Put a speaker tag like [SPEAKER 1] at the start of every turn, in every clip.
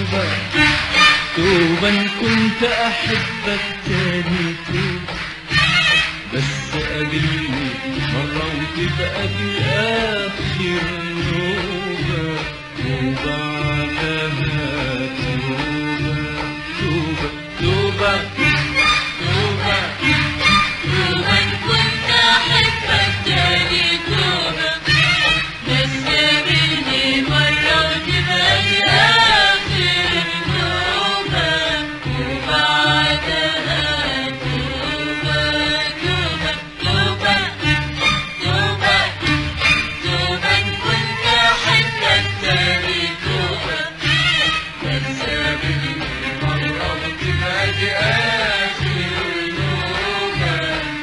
[SPEAKER 1] توبة توبة إن كنت أحبك تاني توبة بس قابلني مرة وتبقى دي آخر نوبة وبعدها توبة توبة توبة توبة
[SPEAKER 2] توبة إن كنت أحبك تاني توبة بس قابلني مرة وتبقى دي آخر توبة وبعدها توبة توبة توبة توبة توبة إن كنت أحبك تاني توبة بس قابلني مرة وتبقى دي آخر توبة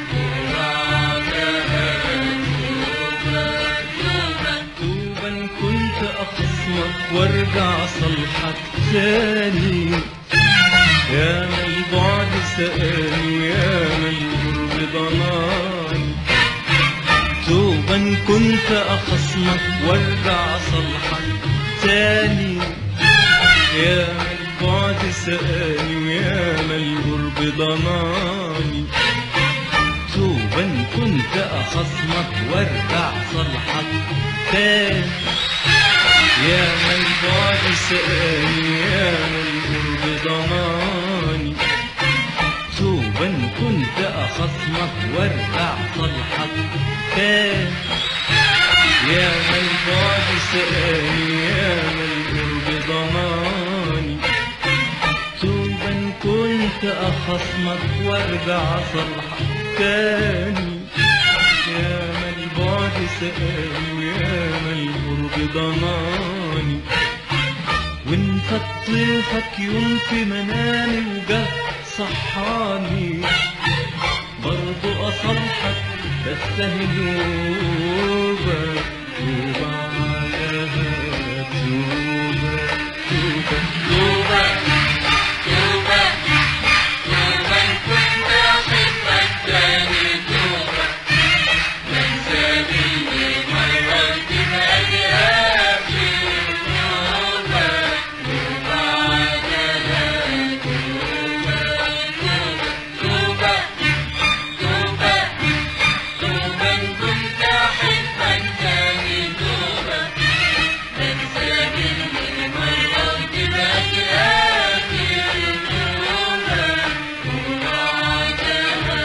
[SPEAKER 2] وبعدها توبة توبة
[SPEAKER 1] توبة إن كنت أخصمك وارجع صلحك تاني يا ما البعد سألني يا ما القرب ضناني توبة إن كنت أخصمك وارجع صلحك تاني يا ما البعد سألني ويا ما القرب ضناني توبة إن كنت أخصمك وارجع صلحك تاني يا ما البعد سألني يا ما القرب ضناني توبة إن كنت أخصمك وارجع صلحك تاني يا ما البعد سألني يا ما القرب ضناني توبة إن كنت أخصمك وارجع صلحك تاني يا ما البعد سألني ويا ما القرب ضناني وإن طيفك يوم في منامي وجه صحاني برضو أصلحك تستهنوبة توبة عليها توبة توبة
[SPEAKER 2] توبة توبة توبة إن كنت أحبك تاني توبة من سبيلي مرة تبقى دي آخر توبة وبعدها توبة توبة توبة توبة إن كنت أحبك تاني توبة من سبيلي مرة وتبقى دي آخر توبة وبعدها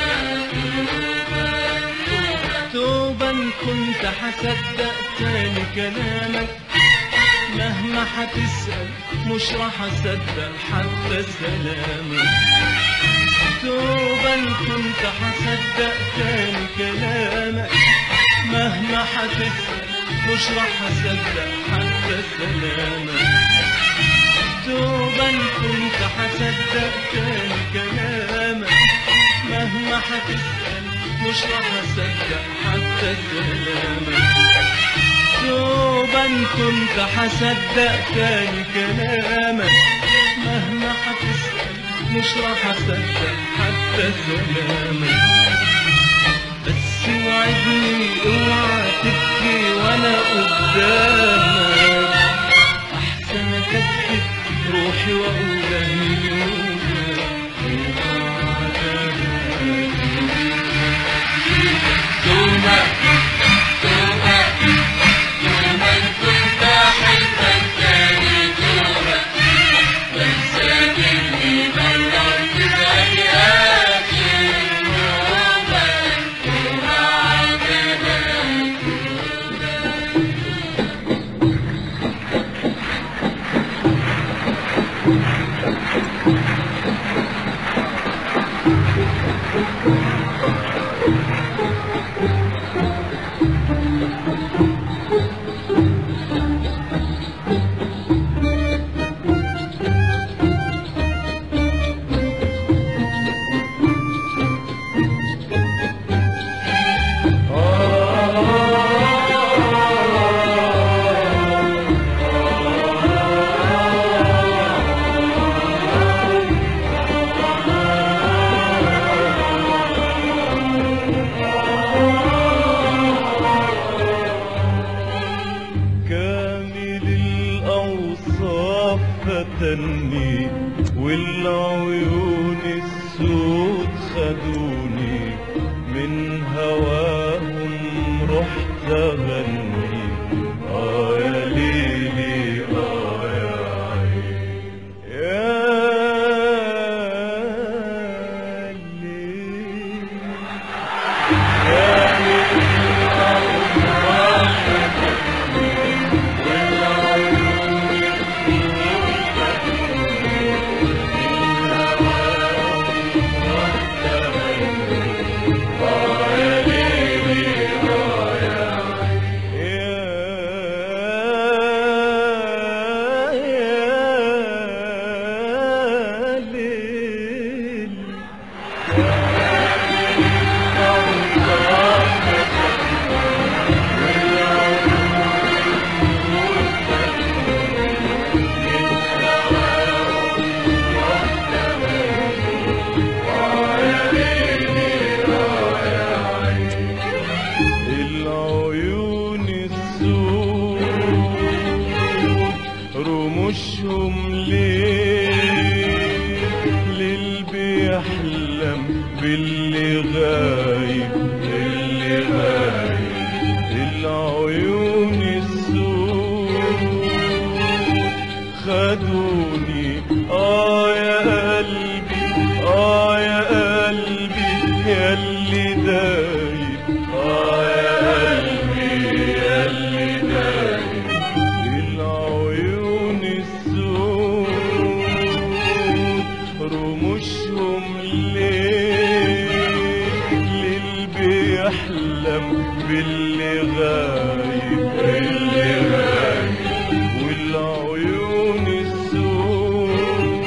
[SPEAKER 2] توبة
[SPEAKER 1] توبة إن كنت حصدق تاني كلامك مهما حتسأل مش راح أصدق حتى سلامك توبة إن كنت حصدق تاني كلامك مهما حتسأل مش راح أصدق حتى سلامك توبة إن كنت حصدق تاني كلامك مهما حتسأل مش راح أصدق حتى سلامك توبة إن كنت حصدق تاني كلامك مهما حتسأل مش راح أصدق حتى سلامك بس وعدني اوعى تبكي وانا قدامك احسن اكتب روحي واقول اهلي
[SPEAKER 2] توبة توبة توبة إن كنت أحبك تاني توبة من سبيلي مرة وتبقى دي آخر توبة وبعدها
[SPEAKER 1] توبة فتني والعيون السود خدوني من هواهم رحت اغني اه يا ليلي اه يا عيني يا ليلي يا ليل العيون السود رموشهم ليه للي بيحلم باللي غايب اللي غايب العيون السود خدوني اه يا قلبي اه يا قلبي يا اللي دايب اه يا قلبي يا اللي دايب العيون السود رموشهم ليه للي بيحلم باللي غايب اللي غايب والعيون السود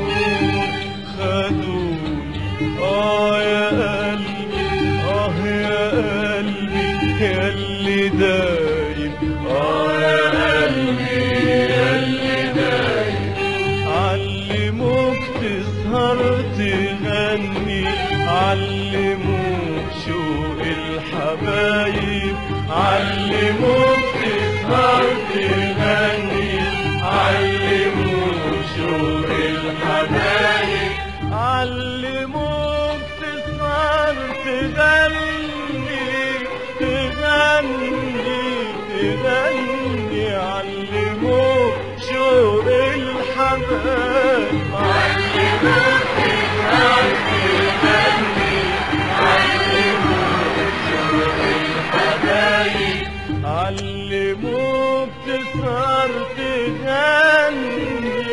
[SPEAKER 1] خدوني اه يا قلبي اه يا قلبي يا اللي دايب اه يا قلبي يا اللي دايب علموك تسهر تغني علموك شوق الحبايب علموك تسهر تغني علموك شوق الحبايب علموك تسهر تغني تغني تغني علموك شوق الحبايب علموك تسهر تغني علموك شوق الحبايب علموك تسهر تغني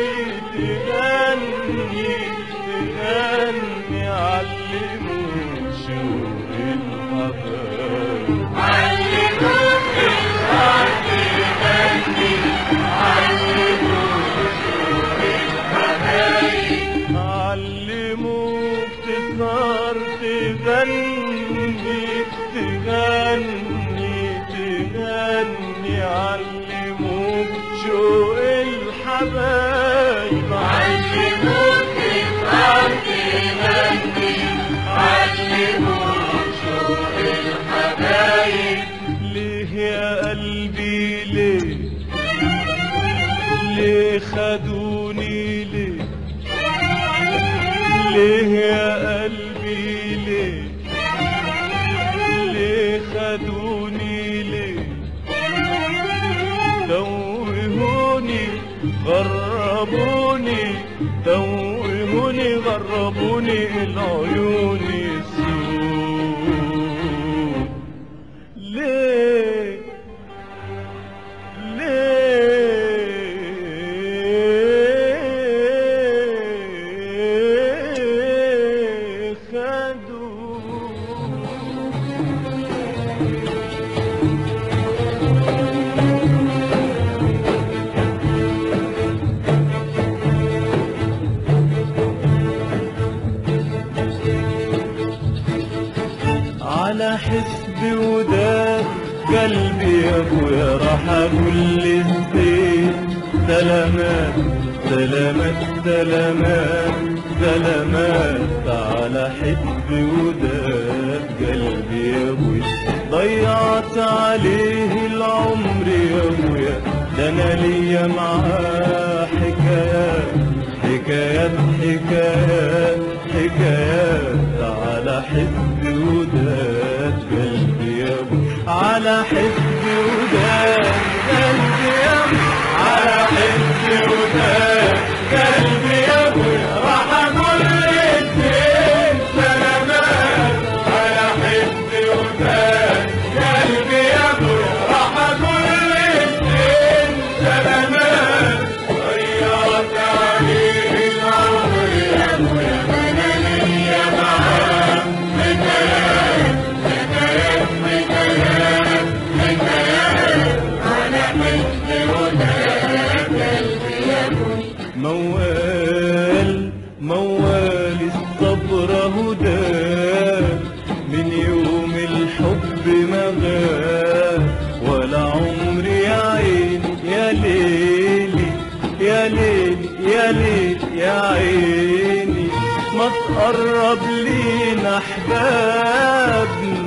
[SPEAKER 1] تغني تغني علموك شوق الحبايب علموك تسهر تغني علموك شوق الحبايب علموك تسهر تغني تغني تغني علموك شوق الحبايب علموك تسهر تغني علموك شوق الحبايب ليه يا قلبي ليه ليه خدوني ليه ليه يا قلبي ليه ليه خدوني ليه توهوني غربوني توهوني غربوني العيون السود ليه ليه خدوا على حسبي وداد قلبي يا ابويا راح اقول للزين سلامات سلامات سلامات سلامات على حسبي وداد قلبي يا ابويا ضيعت عليه العمر يا ابويا ده انا ليا معاه حكايات حكايات حكايات حكايات على حس وداد قلبي يا ابو على حس وداد قلبي يا ابو على حس وداد قلبي يا ابو راح اقول للدين سلامات على حس وداد قلبي يا ابو راح اقول للدين سلامات غيرت عليه العمر يا ابو يا انا ليا معاه حكايات حكايات حكايات حكايات على حس وداد قلبي يا ابو موال موال الصبر هدى من يوم الحب ما غاب ولا عمري يا عيني يا ليلي يا ليلي يا ليلي يا عيني ما تقرب لينا احباب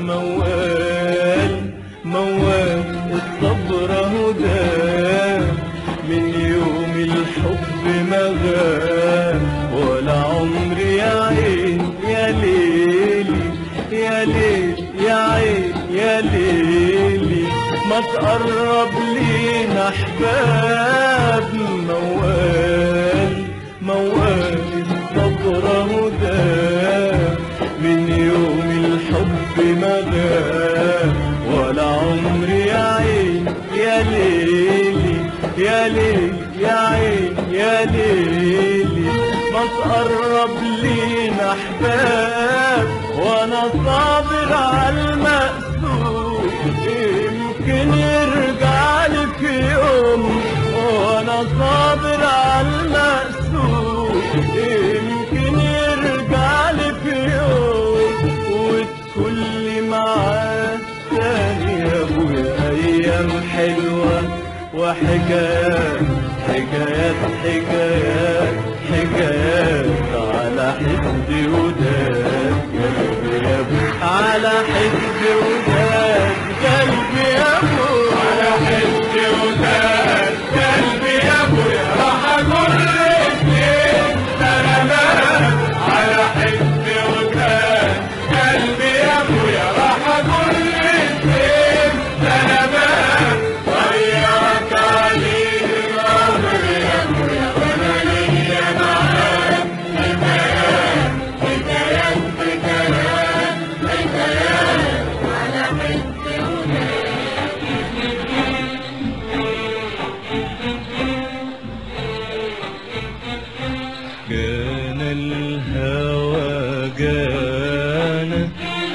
[SPEAKER 1] موال موال الصبر هدى من يوم الحب ما غاب ولا عمري يا عين يا ليلي يا ليل يا عين يا ليلي ما تقرب لينا احباب موال موال الصبر هدى من يوم الحب ما غاب ولا عمري يا عين يا ليلي يا ليل يا عين يا ليلي ما تقرب لينا احباب وانا صابر على المأسور يمكن يرجع لي في يوم وانا صابر على المأسور يمكن يرجع لي في يوم وتكون لي معاه تاني يا ابويا ايام حلوه وحكايات حكايات حكايات حكايات على حد وداد قلبي يا ابو على حد وداد قلبي يا ابو على حد وداد قلبي يا ابو راح اقول لك سلامات على حد وداد قلبي يا ابو راح اقول لك سلامات غيرك عليه الامر يا ابو وانا ليا معاك حكايات حكايات حكايات حكايات على حس كان الهوى جانا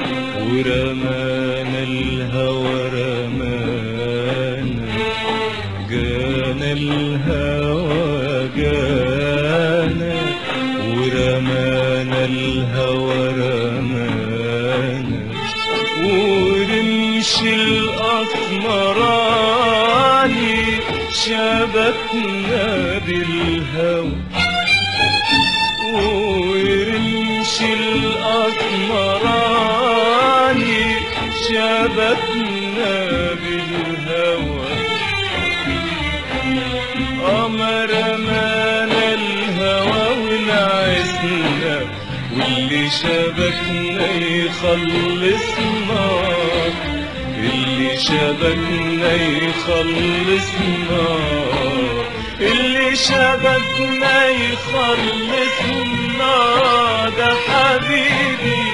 [SPEAKER 1] ورمانا الهوى رمانا جانا الهوى جانا ورمانا الهوى رمانا ورمش الأسمراني شبكنا بالهوى ورمش الأسمراني شبكنا بالهوى قمر مانا الهوى ونعسنا واللي شبكنا يخلصنا اللي شبكنا يخلصنا اللي شبكنا يخلصنا ده حبيبي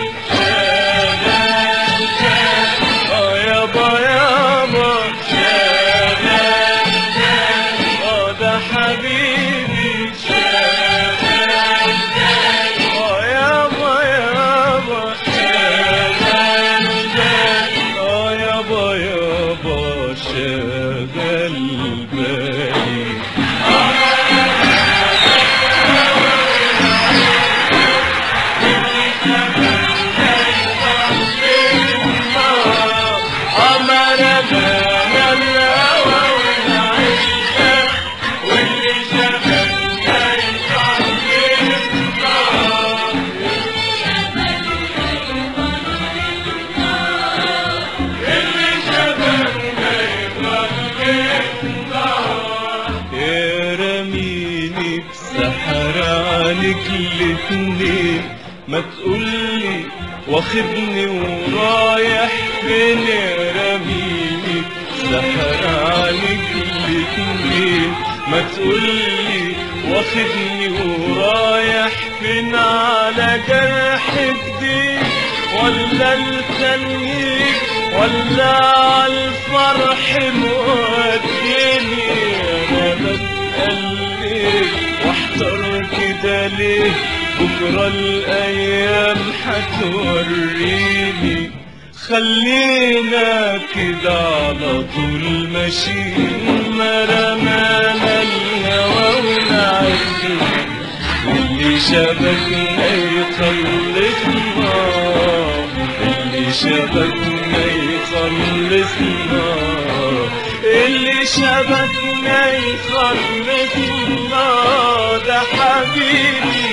[SPEAKER 1] شباب اه يابا يابا شباب اه ده حبيبي شباب اه يابا يابا شباب اه يابا يابا شغل بالي
[SPEAKER 2] Thank
[SPEAKER 1] سحر عليك الاتنين ما تقولي واخدني ورايح فين رميني سحر عليك الاتنين ما تقولي واخدني ورايح فين على جرح جديد ولا التنهيد ولا عالفرح موديني انا بسأل ليه واحتار كده ليه بكرة الايام هتوريني خلينا كده على طول ماشيين ما رمانا الهوى ونعدي اللي شبكنا يخلصنا اللي شبكنا يخلصنا اللي شبكنا يخلصنا ده حبيبي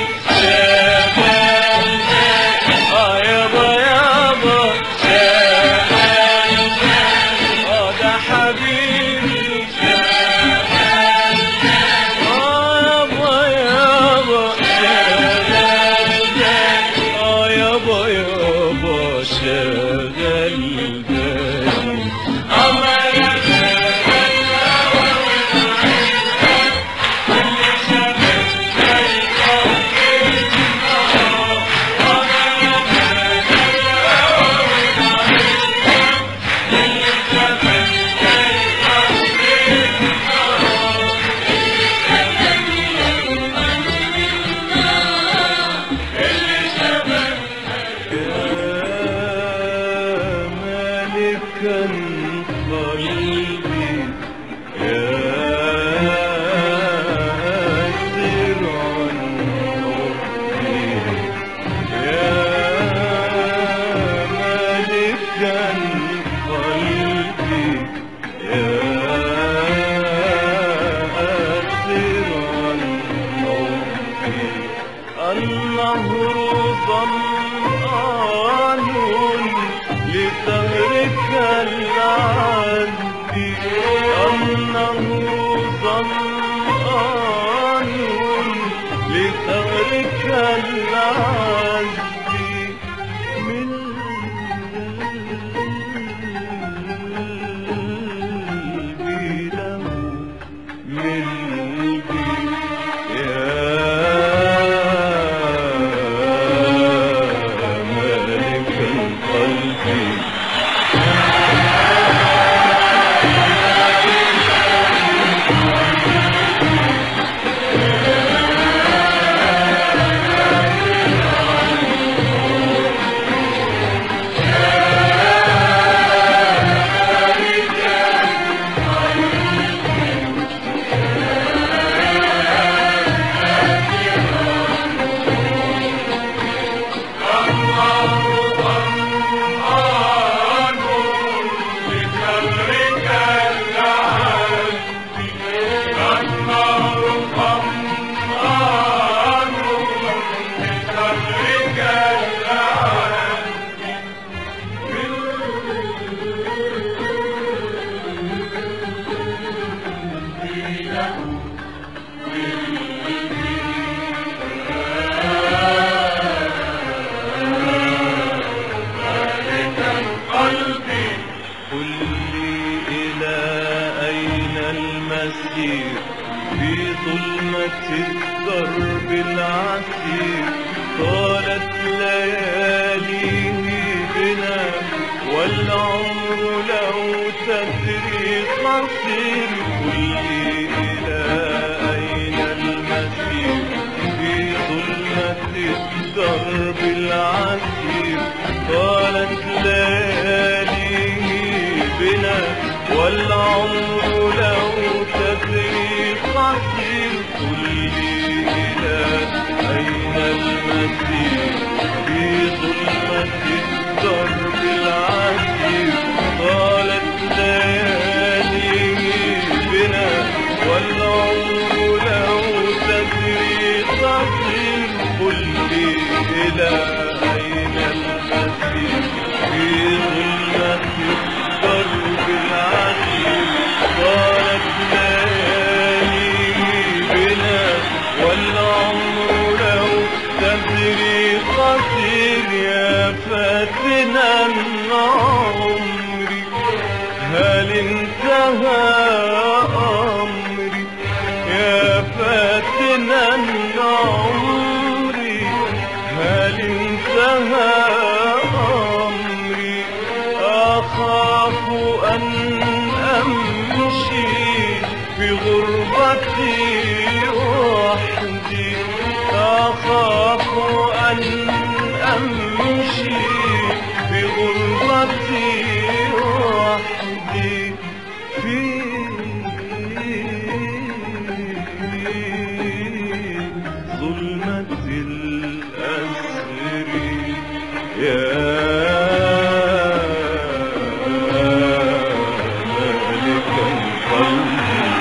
[SPEAKER 1] شبكنا اه يابا يابا شبكنا اه ده حبيبي شبكنا اه يابا يابا اه يابا يابا شغل بالي يا مالكا قلبي يا سرعا حبي يا مالكا قلبي يا سرعا حبي النهر ظمآن لثغرك العذب النهر ظمآن لثغرك العذب من قلبي له من قلبي يا مالك القلب قل لي إلى أين المسير في ظلمة الدرب العسير طالت لياليه بنا والعمر لو تدري قصير قل لي إلى أين المسير في ظلمة الدرب العسير طالت لياليه بنا والعمر لو تدري قصير قل لي إلى أين المسير في ظلمة الدرب العسير طالت لياليه بنا والعمر لو تدري قصير قل لي إلى أين المسير في ظلمة الدرب العسير طالت لياليه بنا والعمر أدري قصير يا فاتنا عمري هل انتهى أمري يا فاتنا عمري هل انتهى أمري أخاف أن أمشي في غربتي وحدي أخاف أن أمشي في غربتي وحدي في ظلمة الأسر يا مالك القلب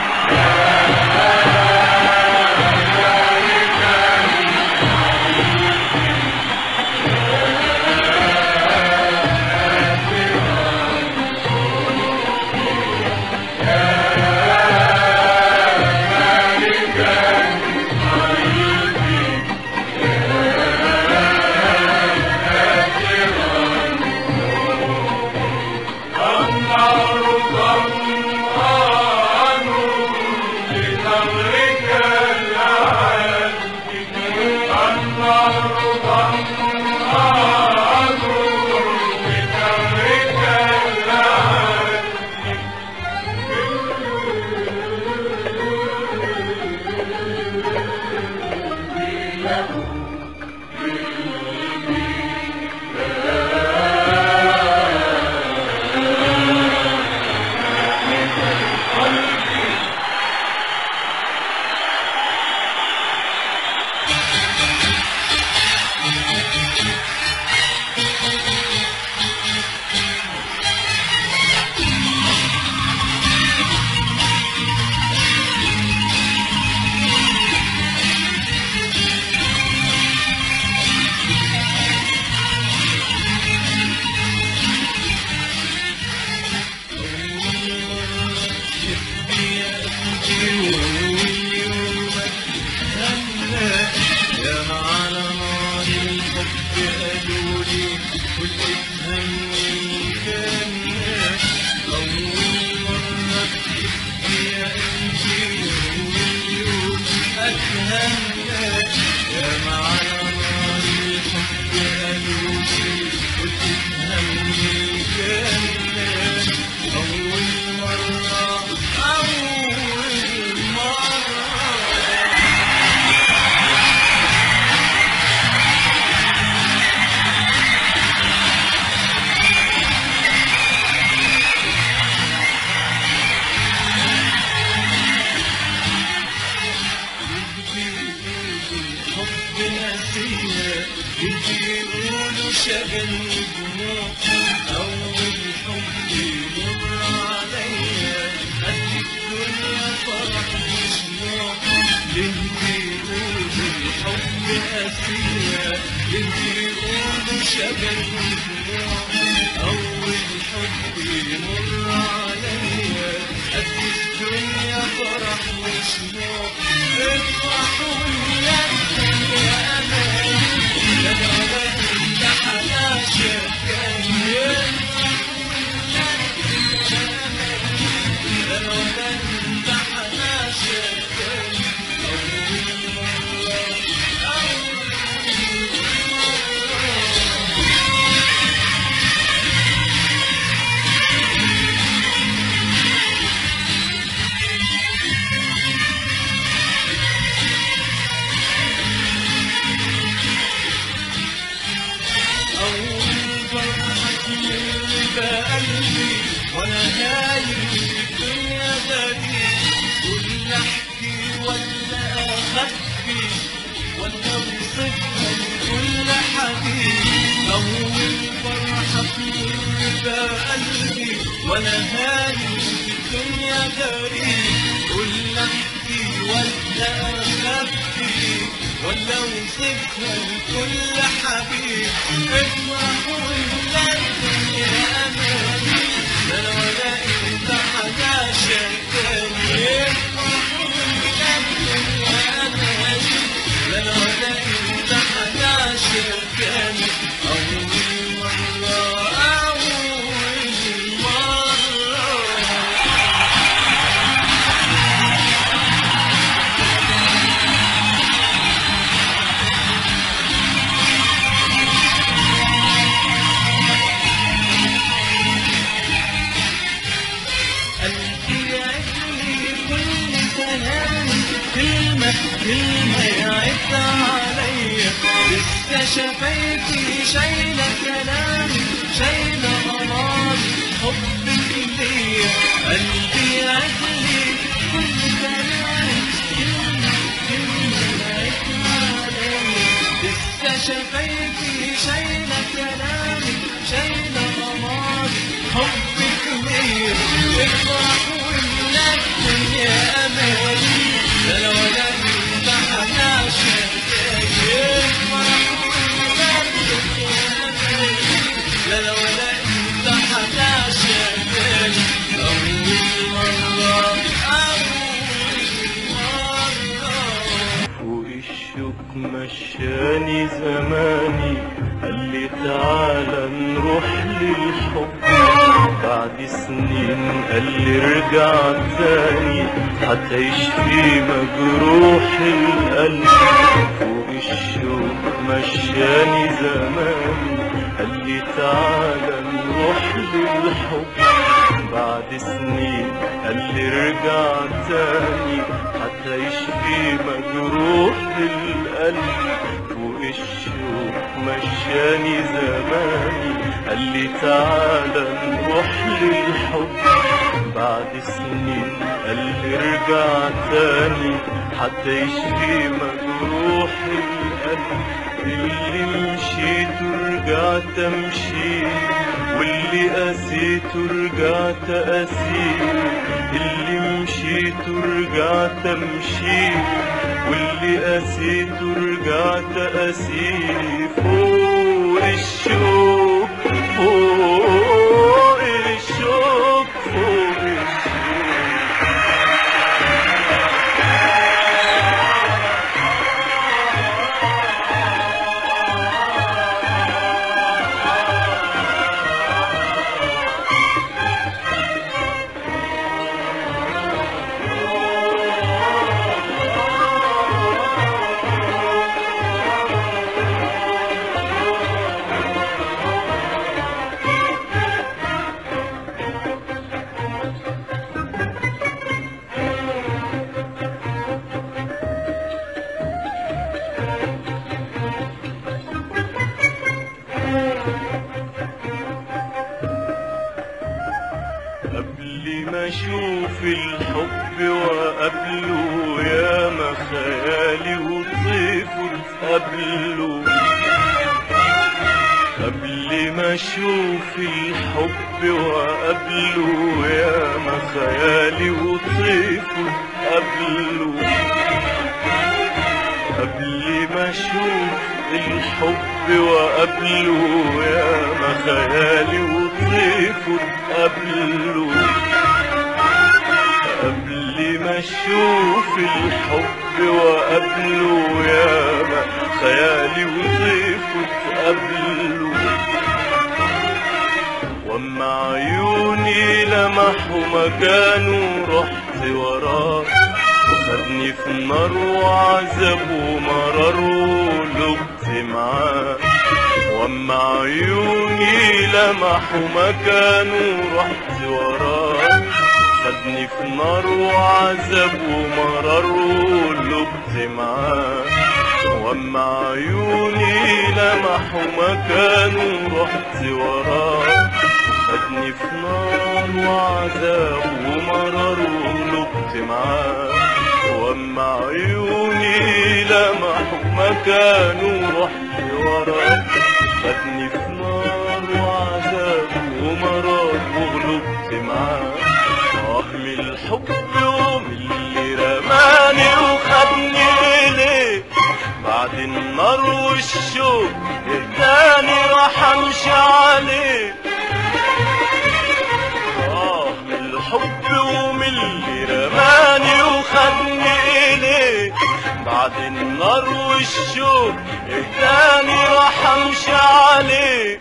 [SPEAKER 1] يا على نار الحب قالوا لي كل اتهني كنا أول مرة تحبي يا قلبي واليوم أتهنى يا على نار الحب قالوا لي كل اتهني كنا أول مرة أول مرة حب نسينا يقولوا شجن دموع أول حب يمر عليا قد الدنيا فرح وشموع ليه بيقولوا الحب نسينا ليه بيقولوا شجن دموع أول حب يمر عليا قد الدنيا فرح وشموع افرحوا يا يا أمان لا لا لا انت حناشة كان لا لا لا انت حناشة كان أول مرة أول مرة أول فرحة من بقلبي وأنا نايم في الدنيا داري كل أحكي ولا أخبي ولا أوصفها لكل حبيب أول فرحة من بقلبي وأنا نايم في الدنيا داري كل أحكي ولا أخبي ولا أوصفها لكل حبيب افرحوا إلا الدنيا أمامي لا أنا ولا أنت حاجة شكاني افرحوا إلا الدنيا أمامي لا أنا ولا أنت لسه شفايفي شايلة كلامي شايلة أماري حبك ليا قلبي عدلي كل كلامي كلمة كلمة لقيتها عليا لسه شفايفي شايلة كلامي شايلة أماري حبك ليا افرح ونكتم يا أمالي لا لا ولا انت حناشة افرح ونكتم يا أمالي لا لا ولا انت حناشة أول مرة أول مرة
[SPEAKER 3] فوق الشوك مشاني زماني قال لي تعالى نروح للحب بعد سنين قال لي ارجع تاني هتعيش في مجروح القلب فوق الشوك مشاني زماني قال لي تعالى نروح للحب بعد سنين قال لي ارجع تاني هتعيش في مجروح القلب فوق الشوق مشاني زماني قال لي تعالى نروح للحب بعد سنين قال لي ارجع تاني هتعيش في مجروح القلب اللي مشيت ورجعت امشي واللي قسيت ورجعت اسير اللي مشيت ورجعت امشي واللي قسيت ورجعت اسير فوق الشوق فوق الشوق فوق الشوق قبل ما اشوف الحب وقبله يا ما خيالي وطيفه قبله قبل ما اشوف الحب وقبله يا ما خيالي وطيفه قبله قبل ما اشوف الحب وقبله يا ما خيالي وطيفه قبله قبل ما اشوف الحب وقبله يا ما خيالي وطيفه قبله واما عيوني لمحوا مكانه رحت وراه خدني في نار وعذاب ومرار ولقت معاه واما عيوني لمحوا مكانه رحت وراه خدني في نار وعذاب ومرار ولقت معاه واما عيوني لمحوا مكانه رحت وراه خدني في نار وعذاب ومرار ولقت معاه واما عيوني لمحوا مكانه رحت وراه خدني في نار وعذاب ومرار وغلبت معاه اه من الحب ومن اللي رماني وخدني إليه بعد النار والشوق التاني راح امشي عليه آه من الحب ومن اللي رماني وخدني إليه بعد النار والشوق التاني راح امشي عليه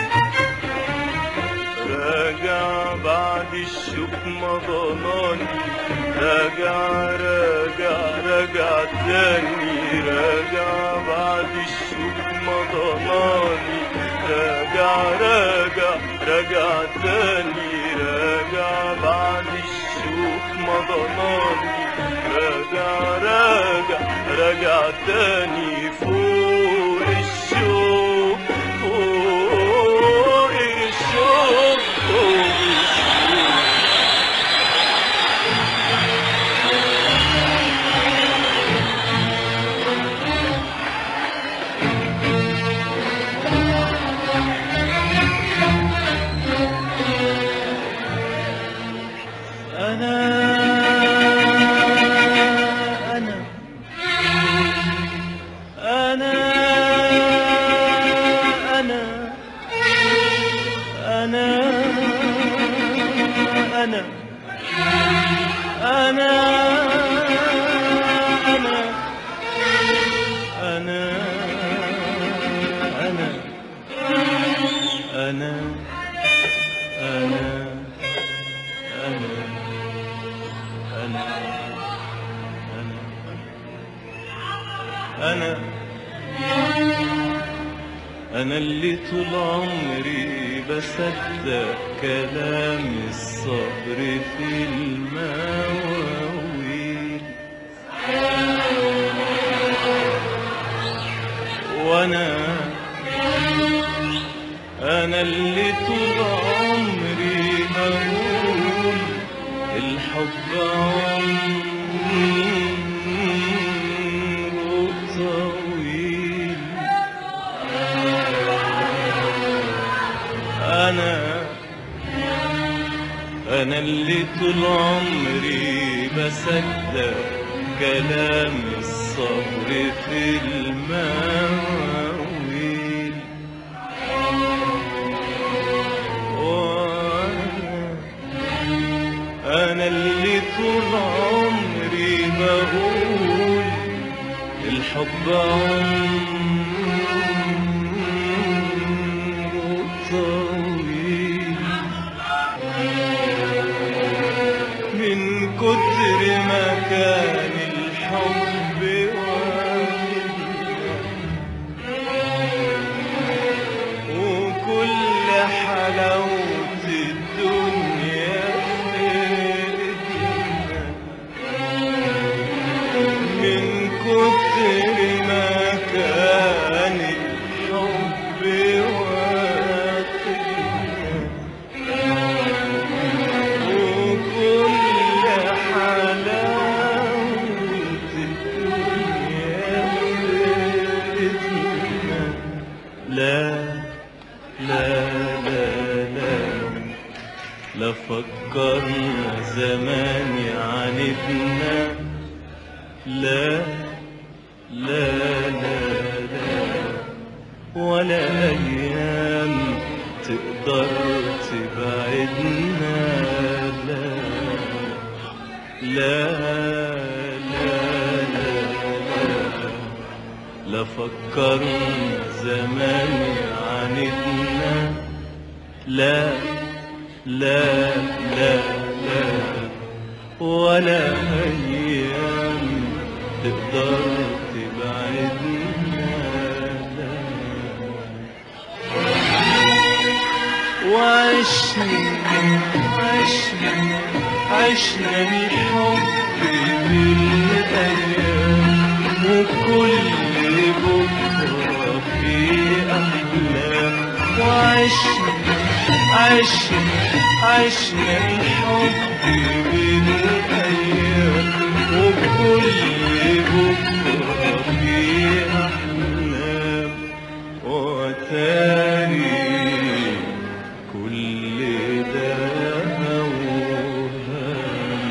[SPEAKER 3] راجع بعد الشوق مضناني راجع راجع راجع تاني راجع بعد الشوق مضناني راجع راجع راجع تاني راجع بعد الشوق مضناني راجع راجع راجع تاني فوق الشوق أنا اللي طول عمري بصدق كلام الصبر في المواويل وأنا أنا اللي طول عمري أقول الحب عمره طويل أنا أنا اللي طول عمري بصدق كلام الصبر في المواويل وأنا أنا اللي طول عمري بقول الحب عمره طويل من كتر ما كان الحب واخدنا وكل حلاوة الدنيا فاتنا من كتر ما كان الحب واخدنا وكل حلاوة الدنيا فاتنا لا لا لا لا لا فكرنا زمان يعاندنا لا لا لا لا ولا أيام تقدر تبعدنا لا لا لا لا لا لا فكرنا زمان يعاندنا لا لا لا لا ولا أيام تقدر تبعدنا لا وعشنا عشنا عشنا الحب بالأيام وكل بكرة في أحلام وعشنا عشنا عشنا الحب بالأيام وكل بكرة في أحلام وتاني كل ده أوهام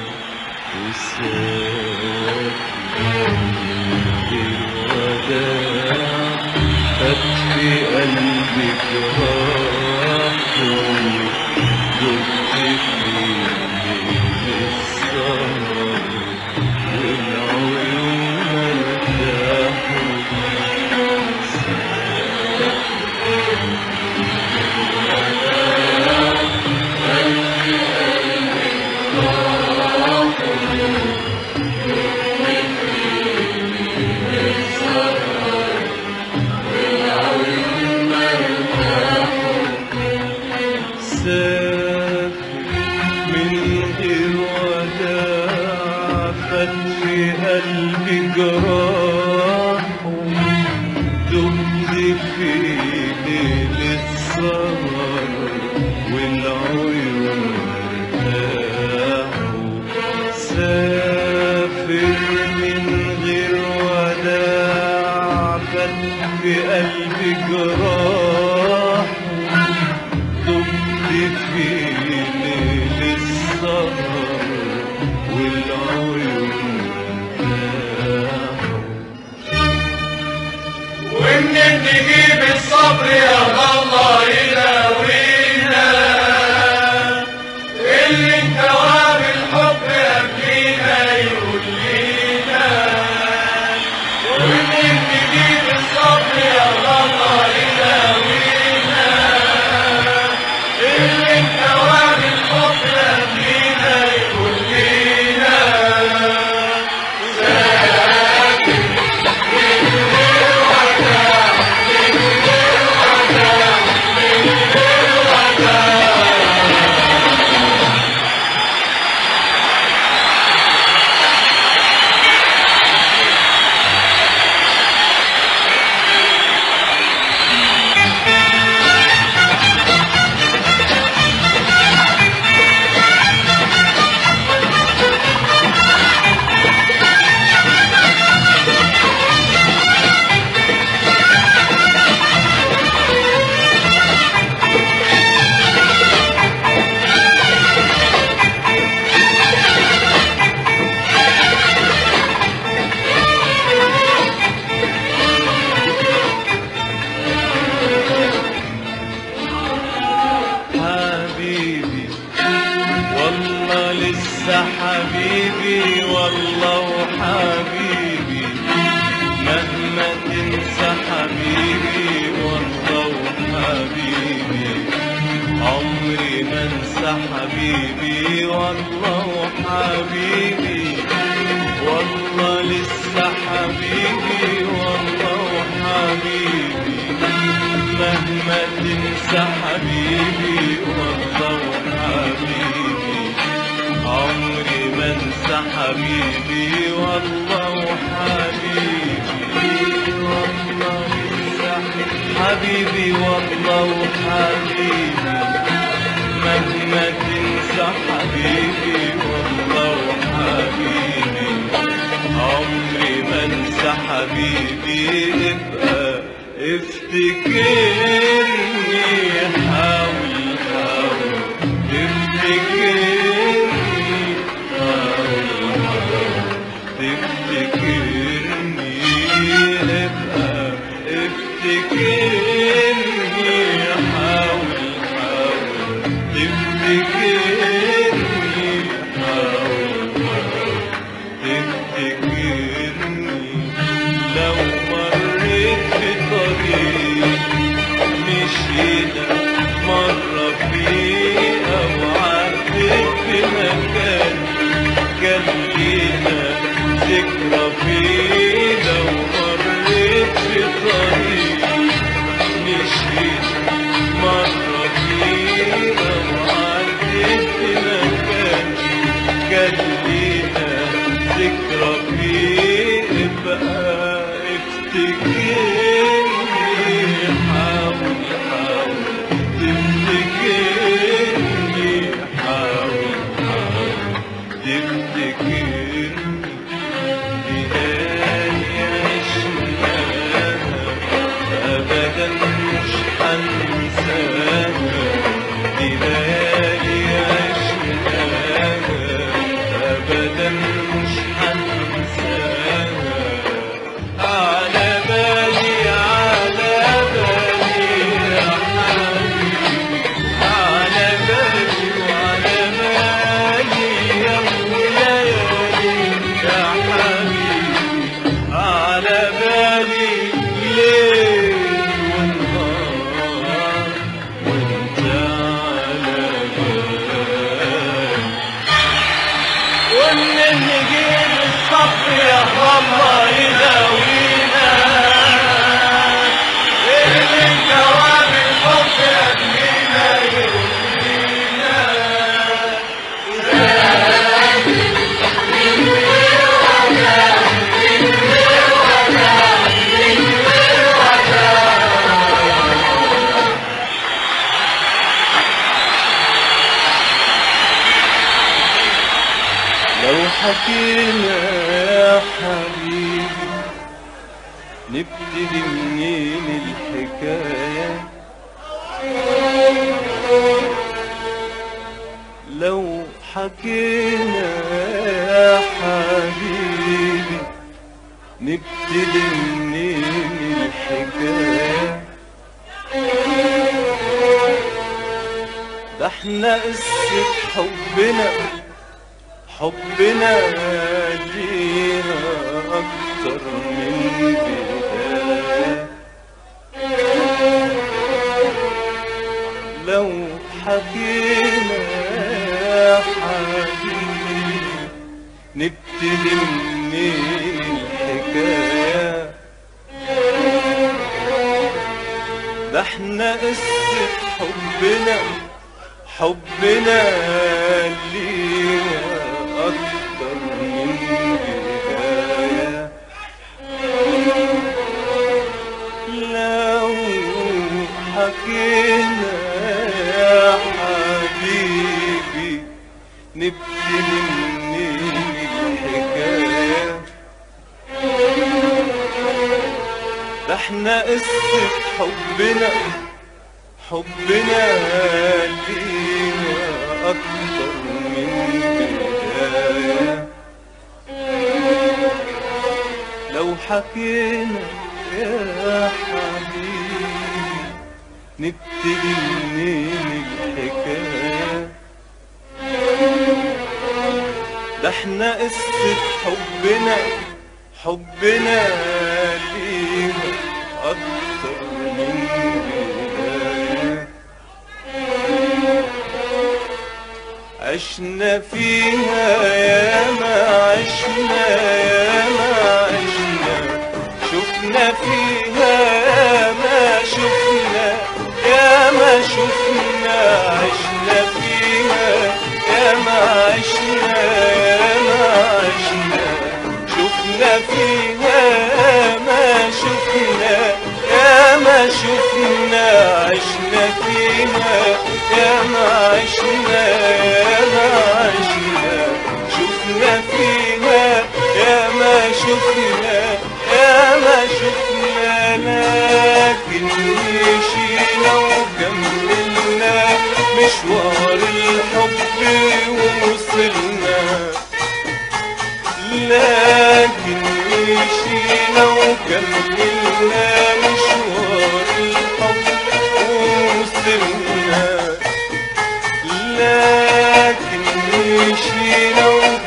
[SPEAKER 3] وسافر الوداع فات في قلبي جراح دقت في ليل السهر والعيون ارتاحوا سافر من غير وداع فات في قلبي جراح دمت في ليل السهر والعيون ارتاحوا سافر من غير وداع فات في قلبي جراح دمت في ليل السهر والعيون ارتاحوا
[SPEAKER 2] ومنين نجيب الصبر يا الله يداوينا اللي انتوى بالحب قبلينا يقول لينا ومنين نجيب الصبر يا الله يداوينا اللي انتوى بالحب قبلينا يقول لينا سافر من غير
[SPEAKER 3] انسى حبيبي والله وحبيبي عمري ما انسى حبيبي والله وحبيبي والله انسى حبيبي والله وحبيبي مهما تنسى حبيبي والله وحبيبي عمري ما انسى حبيبي ابقى افتكرني حاول حاول تفتكرني حاول حاول تفتكرني ابقى افتكرني حاول حاول تفتكرني حاول حاول تفتكرني لو مريت بطريق مشينا مرة فيه أو عديت في مكان كان لينا ذكرى فيه لو مريت بطريق مشينا مرة فيه أو عديت في مكان كان لينا ذكرى فيه بقى افتكرني حاول حاول تفتكرني حاول حاول تفتكرني ليالي عشناها أبدا مش هنساها دي ليالي عشناها أبدا مش هنساها على بالي على بالي يا حبيبي على بالي وعلى بالي يا ليالي يا حبيبي على بالي ليل ونهار وانت على بالي وان نجيب الصف يا الله يداوينا اللي جواب الحب يبنينا يبنينا لو حكينا يا حبيبي نبتدي منين الحكاية لو حكينا يا حبيبي نبتدي منين الحكاية ده احنا قصة حبنا حبنا ليها أكتر من بداية لو حكينا يا حبيبي نبتدي منين الحكاية ده احنا قصة حبنا حبنا ليها أكتر من بداية لو حكينا يا حبيبي نبتدي منين الحكاية ده احنا قصة حبنا حبنا لينا أكتر من بداية لو حكينا يا حبيبي نبتدي منين الحكاية ده احنا قصة حبنا حبنا ليها أكتر من بداية عشنا فيها يا ما عشنا يا ما عشنا شفنا فيها يا ما شفنا يا ما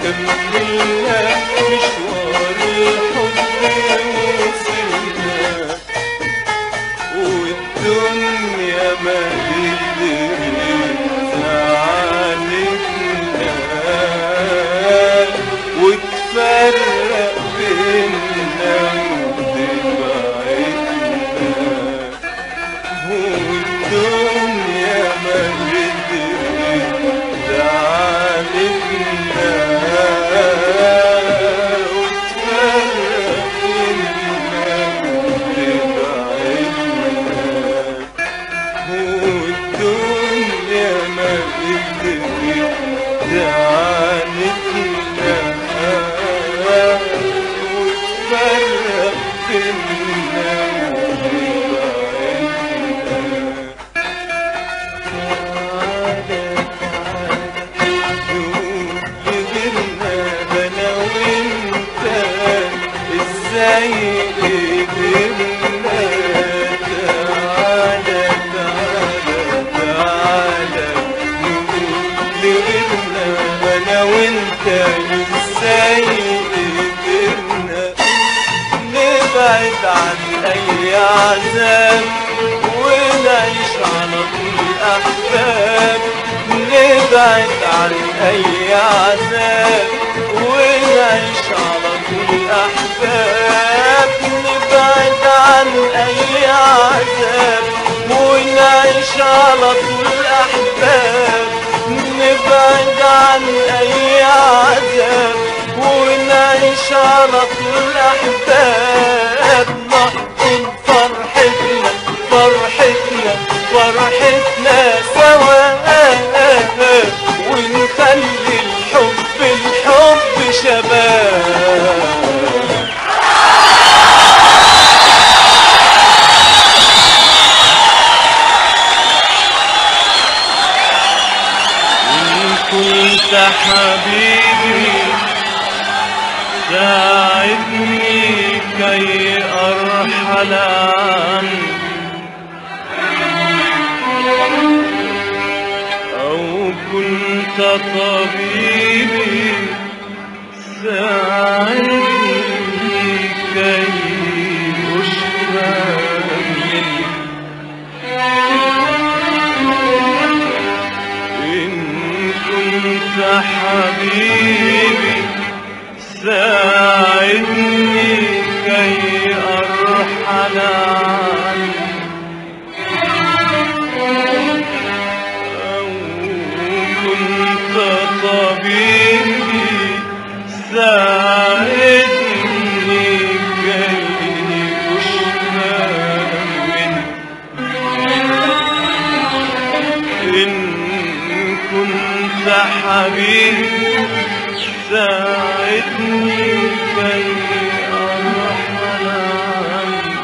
[SPEAKER 3] كملنا مشوار الحب وصلنا والدنيا ما قدرت تعاندنا وتفرق بينا وتبعدنا والدنيا ما قدرت تعاندنا وتفرق بينا وتبعدنا والدنيا ما قدرت تعاندنا وتفرق بينا وتبعدنا ازاي قدرنا تعالى تعالى تعالى نقول لغيرنا انا وانت ازاي قدرنا نبعد عن اي عذاب ونعيش على طول احباب نبعد عن اي عذاب ونعيش على طول احباب نبعد عن اي عذاب ونعيش على طول احباب نبعد عن اي عذاب ونعيش على طول احباب نحضن فرحتنا فرحتنا فرحتنا سوا ونخلي الحب الحب شباب إن كنت حبيبي ساعدني كي أرحل عنك أو كنت طبيبي ساعدني كي أشفى منك إن كنت حبيبي ساعدني كي أرحل عنك أو كنت طبيبي ساعدني كي أشفى منك إن كنت حبيبي ساعدني كي أرحل عنك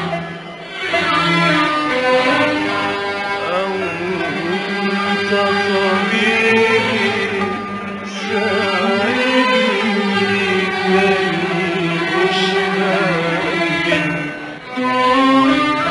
[SPEAKER 3] أو كنت طبيبي ساعدني كي أشفى منك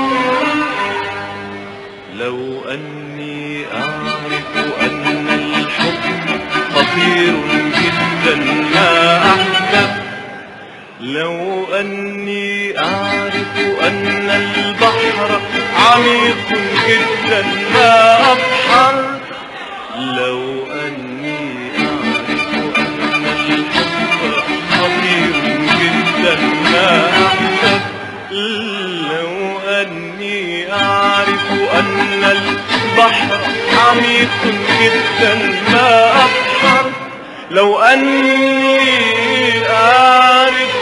[SPEAKER 3] لو أني أعرف أن الحب خطير جدا ما أحلم لو أني أعرف أن البحر عميق جدا ما أبحر لو أني أعرف أن الحب خطير جدا ما أحلم لو أني أعرف أن البحر عميق جدا ما أبحر لو أني أعرف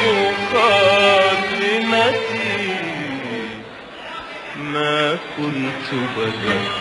[SPEAKER 3] خاتمتي ما كنت بدأت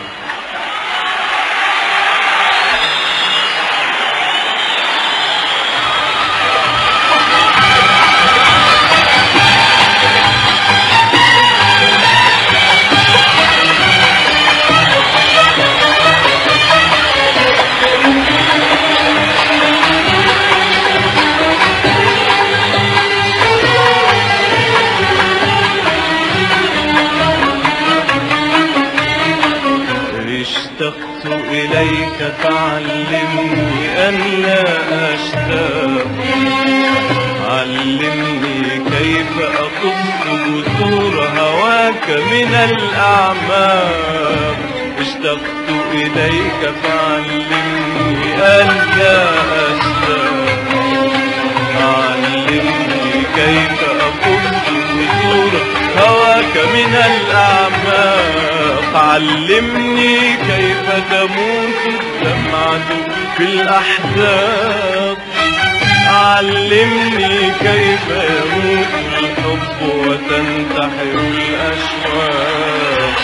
[SPEAKER 3] اشتقت إليك فعلمني أن لا أشتاق علمني كيف أقص جسور هواك من الأعماق اشتقت إليك فعلمني أن لا أشتاق علمني كيف أقص جسور هواك من الأعماق علمني كيف تموت الدمعة في الأحزاب علمني كيف يموت الحب وتنتحر الأشواق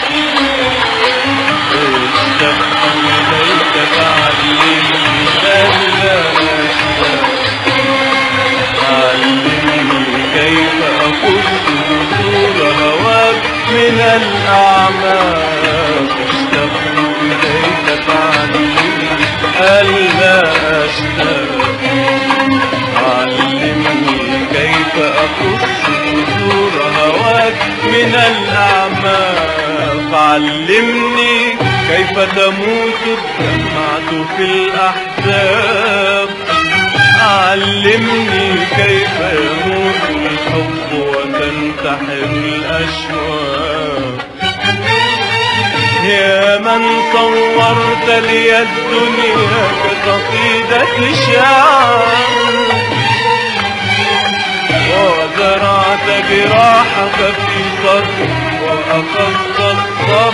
[SPEAKER 3] اشتقت إليك فعلمني ألا أشتاق علمني كيف أقص جسور هواك من الأعماق اشتقت إليك فعلمني ألا أشتاق علمني كيف أقص جسور هواك من الأعماق علمني كيف تموت الدمعة في الأحزاب علمني كيف يموت الحب وتنتحر الأشواق يا من صورت لي الدنيا كقصيدة شعر وزرعت جراحك في صدري وأخذت الصبر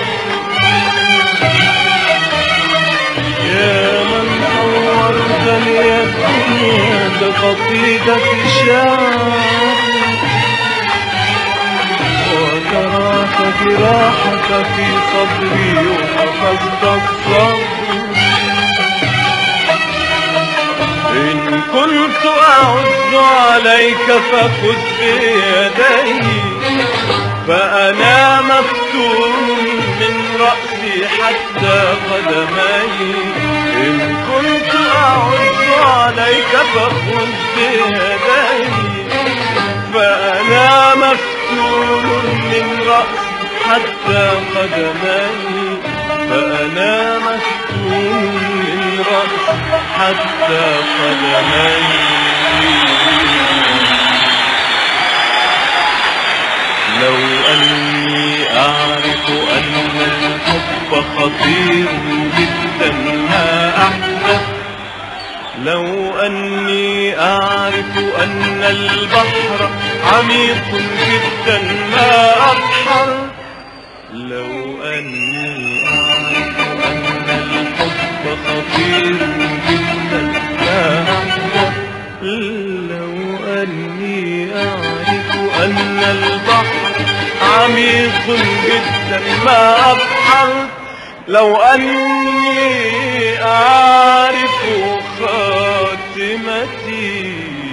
[SPEAKER 3] يا من صورت لي الدنيا كقصيدة شعر وزرعت جراحك في صدري وأخذت الصبر إن كنت أعز عليك فخذ بيدي فأنا مفتون من رأسي حتى قدمي إن كنت أعز عليك فخذ بيدي فأنا مفتون من رأسي حتى قدمي فأنا مفتون من رأسي حتى قدمي لو أني أعرف أن الحب خطير جدا ما أحدث لو أني أعرف أن البحر عميق جدا ما أبحر لو أني أعرف أن الحب خطير جدا ما أحدث لو أني أعرف أن البحر عميق جدا ما أبحر لو أني أعرف خاتمتي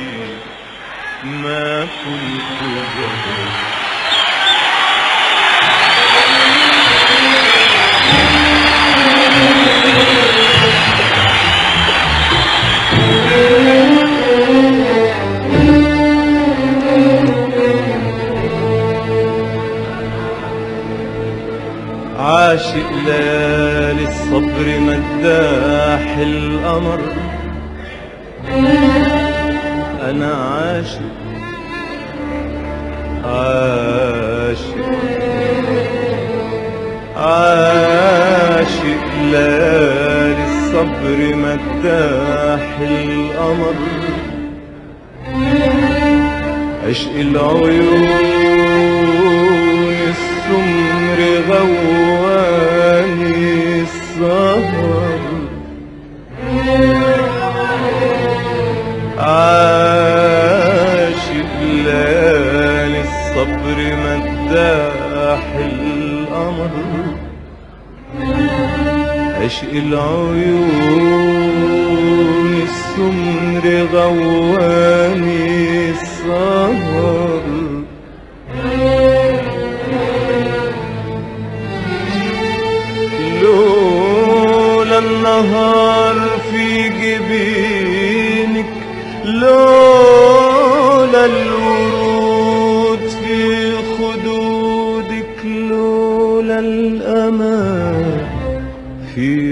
[SPEAKER 3] ما كنت جهل عاشق ليالي الصبر مداح القمر انا عاشق عاشق عاشق ليالي الصبر مداح القمر عشق العيون السمر غواني السهر عاشق ليالي الصبر مداح القمر عشق العيون السمر غواني السهر لولا النهار في جبينك لولا الورود في خدودك لولا الأمان في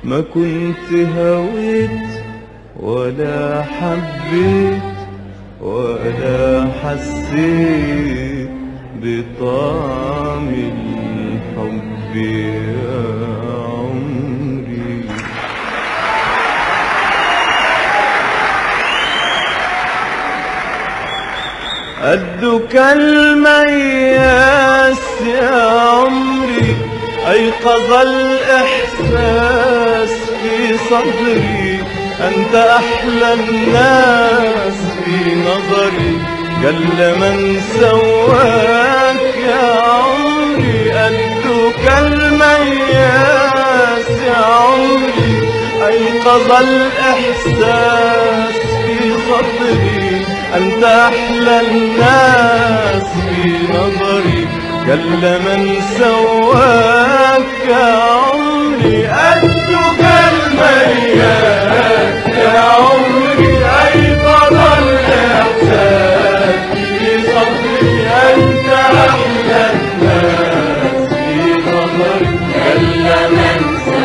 [SPEAKER 3] ما كنت هويت ولا حبيت ولا حسيت بطعم الحب يا عمري قدك المياس يا عمري أيقظ الإحساس في صدري أنت أحلى الناس في نظري جل من سواك يا عمري قدك المياس يا عمري أيقظ الإحساس في صدري أنت أحلى الناس في نظري جل من سواك يا عمري قدك المياس يا عمري أيقظ الإحساس في صدري أنت أحلى الناس في نظري جل من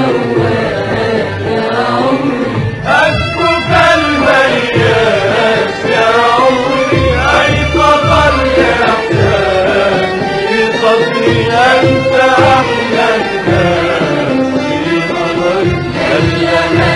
[SPEAKER 3] قدك المياس يا عمري أيقظ الإحساس في صدري أنت أحلى الناس في نظري جل من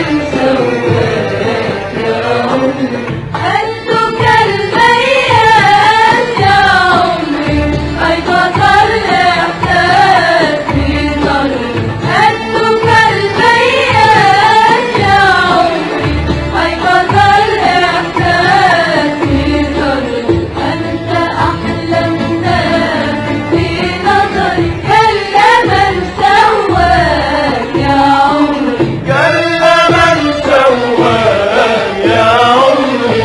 [SPEAKER 4] قلبك المياس يا عمري أيقظ الإحساس في صدري قلبك المياس يا عمري أيقظ الإحساس في صدري أنت أحلى الناس في نظري كلا من سواك يا عمري
[SPEAKER 3] جل من سواك يا عمري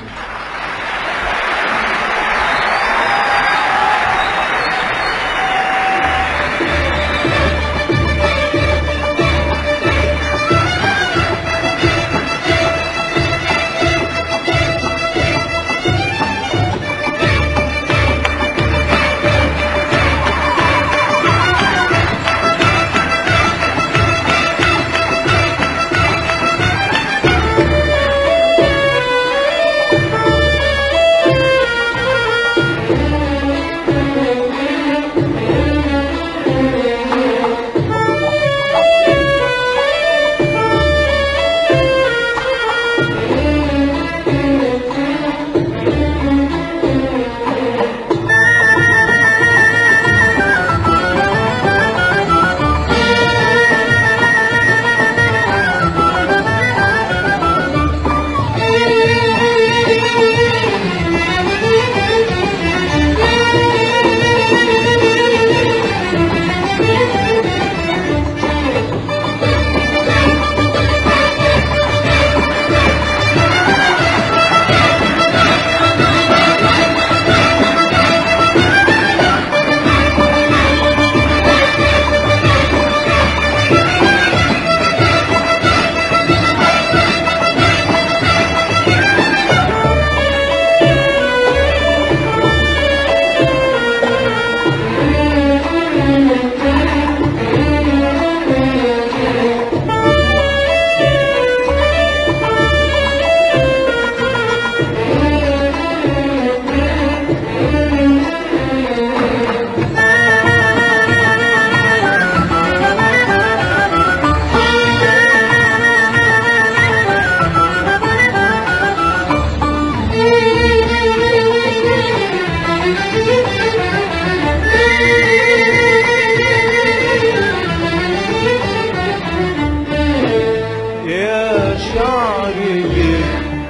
[SPEAKER 3] يا شعري ليه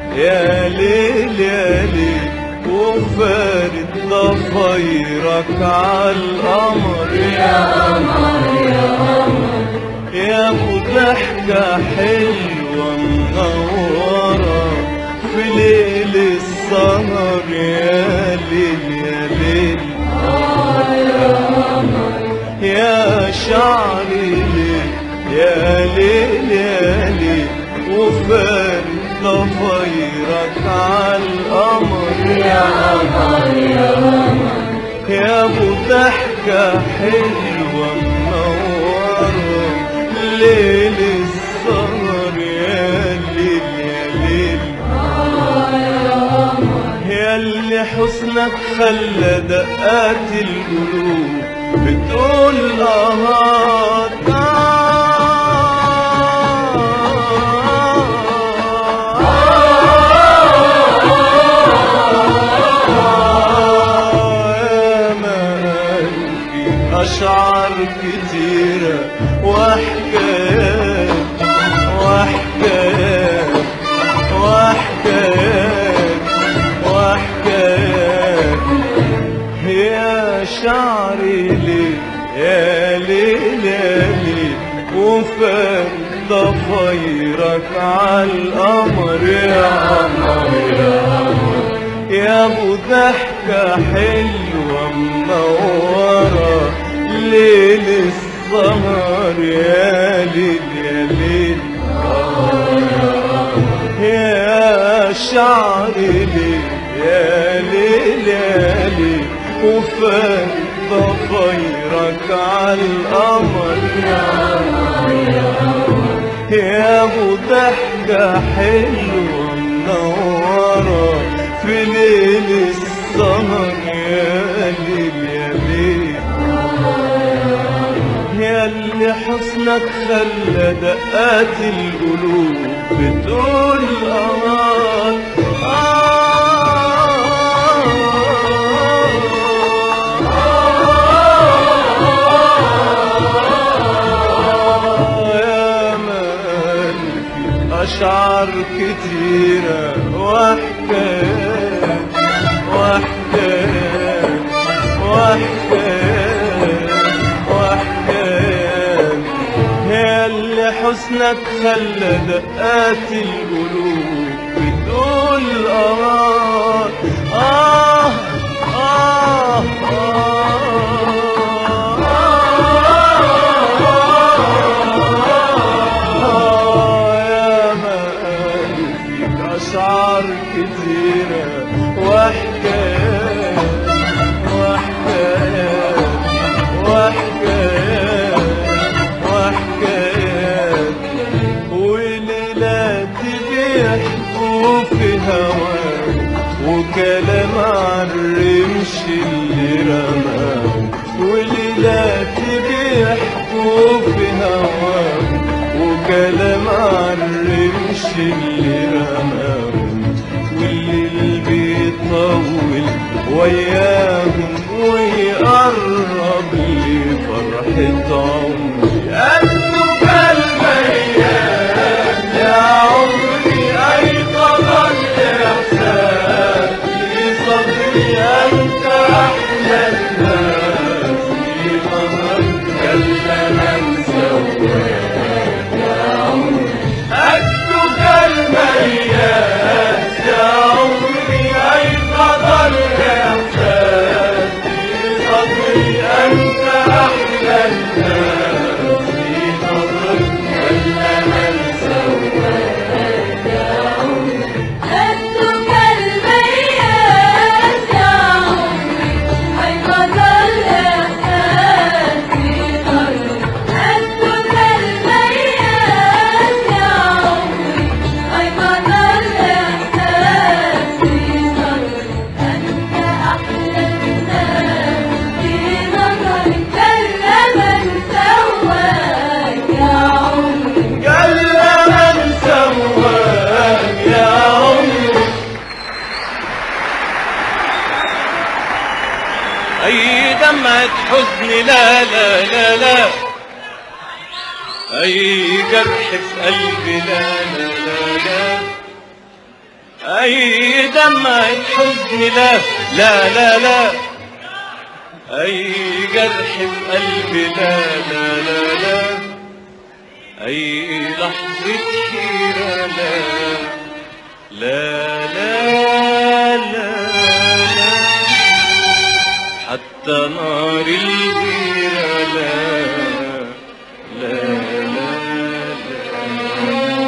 [SPEAKER 3] يا ليل يا ليل وفارد ضفايرك عالقمر يا قمر يا قمر يا ابو ضحكة حلوة منورة في ليل السهر يا ليل يا ليل يا شعري ليه يا ليل يا ليل وفارد ضفايرك عالقمر يا قمر يا قمر يا ابو ضحكة حلوة منورة ليل السهر اللي حسنك خلى دقات القلوب بتقول آه أشعار كتيرة وحكايات وحكايات وحكايات وحكايات يا شعري ليه يا ليل يا ليل وفات ضفيرك عالقمر يا قمر يا قمر يا ابو ضحكة حلوة منورة ليل السهر يا ليل يا ليل يا شعري ليل يا ليل يا ليل وفات ضفيرك عالقمر يا ابو ضحكة حلوة منورة في ليل السهر يا ليل يا ليل يا اللي حسنك خلى دقات القلوب بتقول آه يا مان في أشعار كتيرة وحكايات وحكايات وحكايات وحكايات يا اللي حسنك خلى دقات القلوب بتقول آه آه آه آه يا مان فيك أشعار كتيرة وحكايات وحكايات وحكايات وحكايات وليلات بيحكوا في هواك وكلام عن الرمش اللي رماه وليلات بيحكوا في هواك وكلام عن الرمش اللي رماه والليل بيطول وياهم ويقرب لي فرحة عمري قلبك الميات يا عمري أيقظ الإحساس في صدري أنت أحلى الناس في قمر كلم سواك يا عمري قلبك الميات يا عمري أيقظ الإحساس في صدري أنت أحلى الناس في قمر كلم سواك
[SPEAKER 4] أنتم كالميات يا عمري أيقظ الإحساس في قلبي أنتم كالميات يا عمري أيقظ الإحساس في قلبي أنت أحلى الناس في نظري كاللبن سواك يا عمري
[SPEAKER 3] قال من سواك يا عمري أي دمعة حزن لا لا لا لا أي جرح في قلبي لا لا لا لا أي دمعة حزن لا لا لا لا أي جرح في قلبي لا لا لا لا أي لحظة حيرة لا لا لا لا لا حتى نار الغيرة لا لا لا لا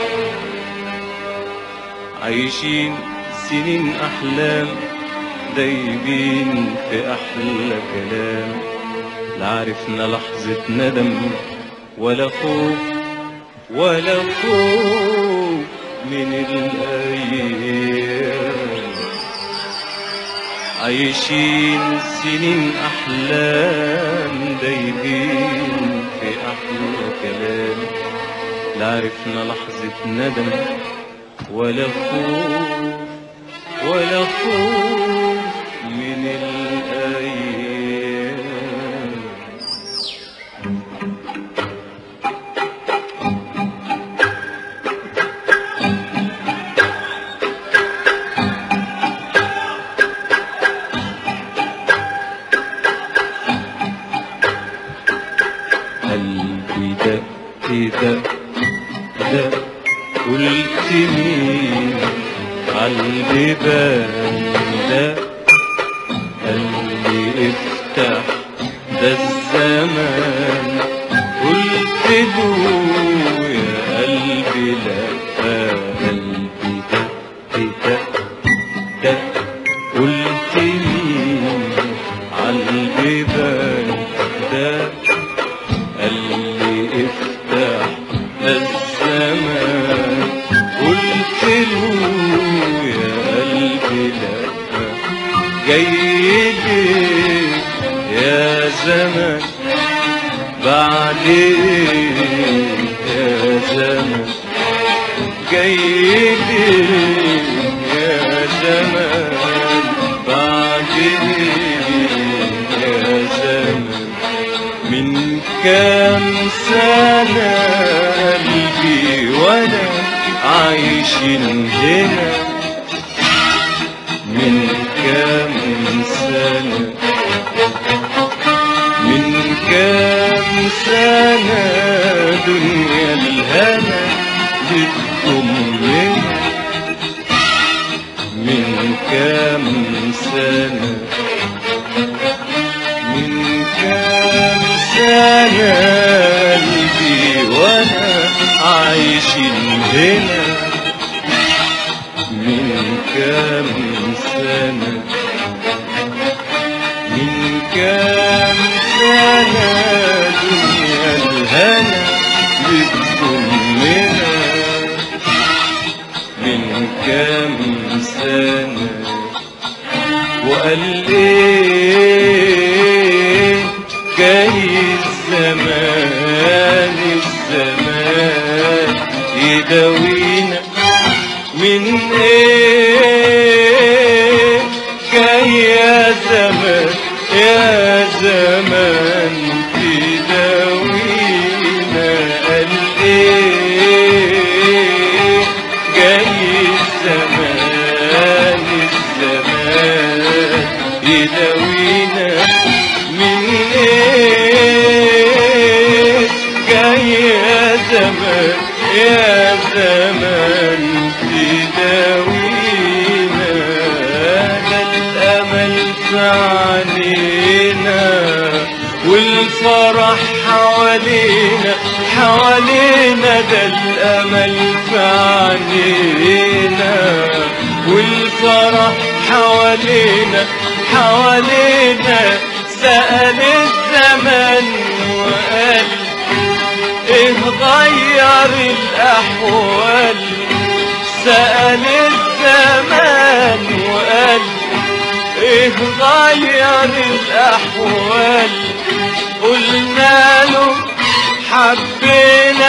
[SPEAKER 3] عايشين سنين أحلام دايبين في أحلى كلام لا عرفنا لحظة ندم ولا خوف ولا خوف من الأيام عايشين سنين أحلام دايبين في أحلى كلام لا عرفنا لحظة ندم ولا خوف ولا خوف من الأيام قلبي دق دق دق قلت مين عالبيبان دق قلبي افتح ده الزمان قلت له يا قلبي لا قلبي دق دق دق قلت مين عالبيبان دق قال لي افتح الزمان قلت له يا قلبي لا جاي ليه يا زمان بعد ايه يا زمان جاي ليه يا زمان بعد ايه يا زمان من كام سنة قلبي وانا عايشين هنا من كام سنة من كام سنة دنيا الهنا بتضمنا من كام سنة من كام سنة قلبي وانا عايشين هنا من كام سنة من كام سنة دنيا الهنا بتضمنا من كام سنة وقال ايه جاي الزمان الزمان يداوينا من ايه جاي يا زمان يا زمان تداوينا قال ايه جاي الزمان الزمان يداوينا من ايه جاي يا زمان يا زمان تداوينا ده الامل في عينينا والفرح حوالينا حوالينا ده الامل في عينينا والفرح حوالينا حوالينا سأل الزمن وقال ايه غير الاحوال سأل الزمان وقال ايه غير الاحوال قلنا له حبينا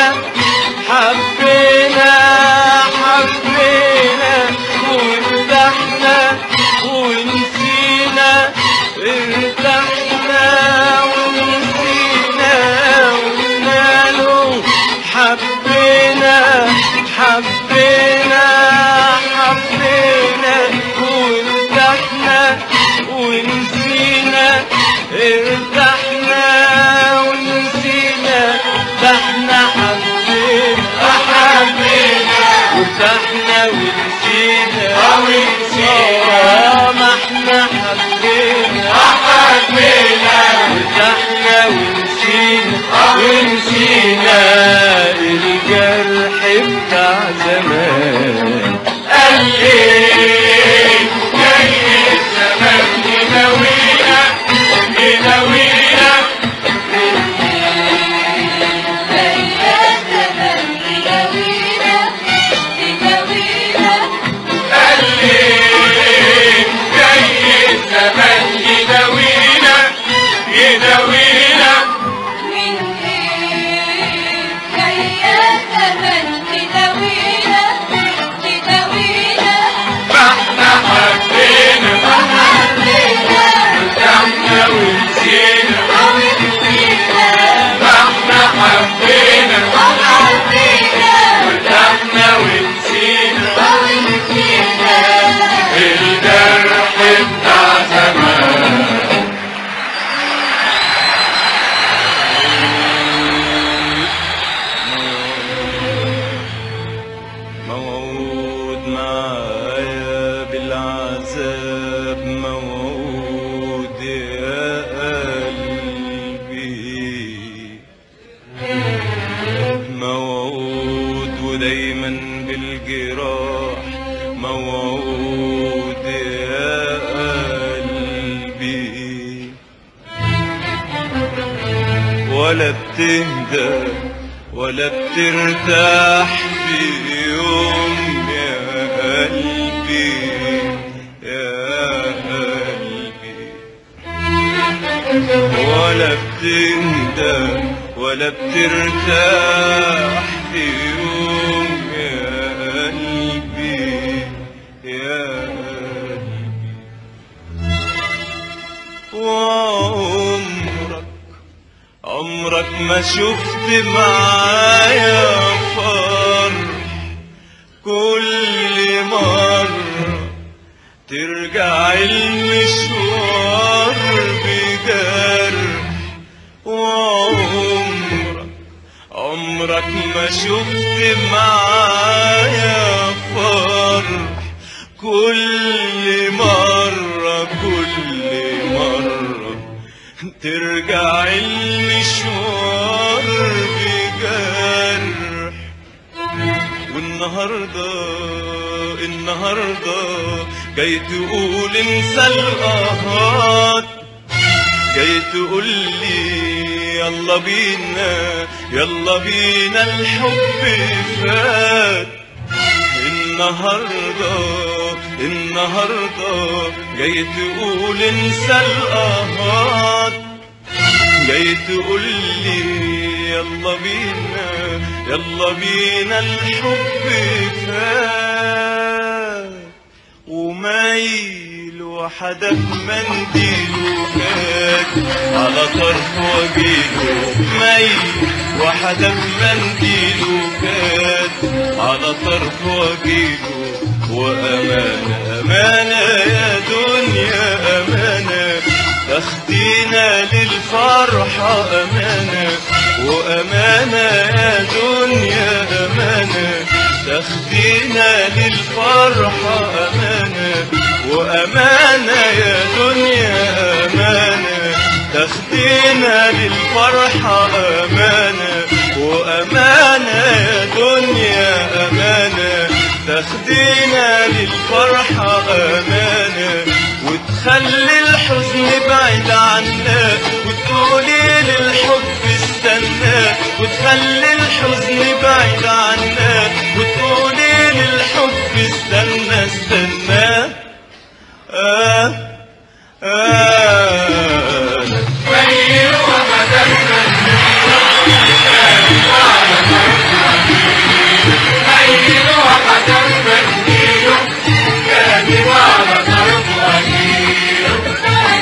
[SPEAKER 3] حبينا حبينا وارتحنا ونسينا ارتحنا ونسينا قلنا له حبينا حبينا حبينا وارتحنا ونسينا ارتحنا ونسينا ده احنا حبينا حبينا وارتحنا ونسينا ونسينا ما احنا حبينا حبينا وارتحنا ونسينا ونسينا الجرح بتاع زمان قال ايه جاي الزمان يناوينا يناوينا
[SPEAKER 4] زي الزمن يداوينا يداوينا
[SPEAKER 3] ولا بتهدى ولا بترتاح في يوم يا قلبي يا قلبي ولا بتهدى ولا بترتاح في يوم يا قلبي يا قلبي وعمرك عمرك ما شفت معايا فرح كل مرة ترجع المشوار بجرح وعمرك عمرك ما شفت معايا فرح كل مرة كل مرة ترجع المشوار بجرح والنهاردة النهاردة جاي تقول انسى القهات جاي تقول لي يلا بينا يلا بينا الحب فات النهاردة النهاردة جاي تقول انسى القهات جاي تقول لي يلا بينا يلا بينا الحب فات ومايل وحدك منديله كات على طرف وجيله مايل وحدك منديله كات على طرف وجيله وأمانة أمانة يا دنيا أمانة تاخدينا للفرحة أمانة وأمانة يا دنيا أمانة تاخدينا للفرحة أمانة وأمانة يا دنيا أمانة تاخدينا للفرحة أمانة وأمانة يا دنيا أمانة تاخدينا للفرحة أمانة وتخلي الحزن بعيد عنا وتقولي للحب استنى وتخلي الحزن بعيد عنا وتقولي للحب استنى استنى آه آه
[SPEAKER 2] خير ومددنا خير ومددنا كاتب على طرف وكيل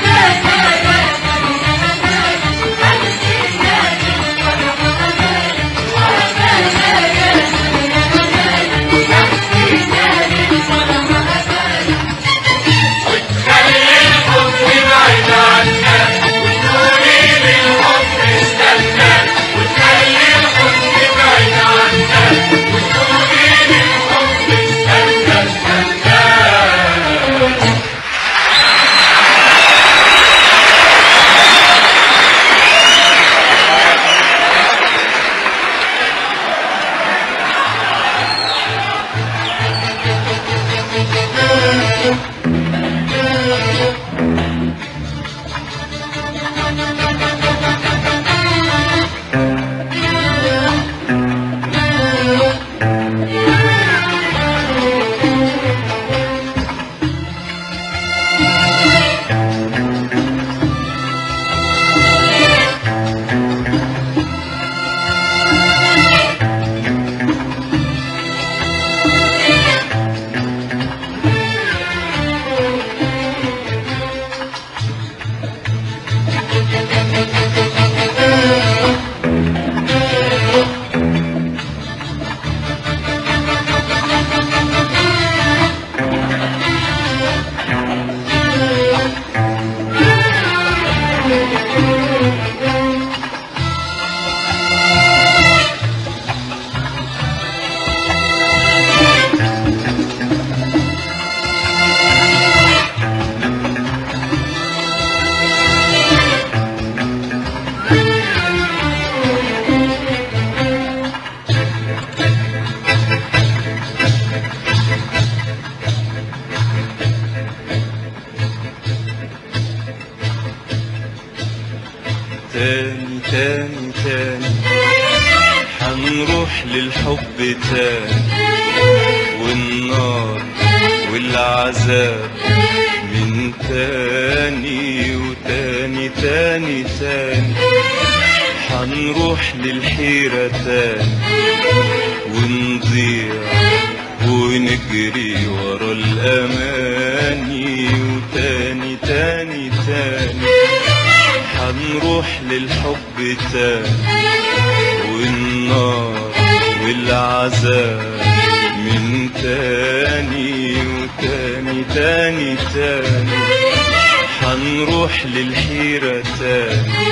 [SPEAKER 2] خلي الحب بعيد عنا وتقولي للحب استنى وتخلي الحب بعيد عنا وتقولي للحب استنى استنى
[SPEAKER 3] تاني تاني تاني حنروح للحب تاني والنار والعذاب من تاني وتاني تاني تاني حنروح للحيرة تاني ونضيع ونجري ورا الأماني وتاني تاني تاني حنروح للحب تاني والنار والعذاب من تاني وتاني تاني تاني حنروح للحيرة تاني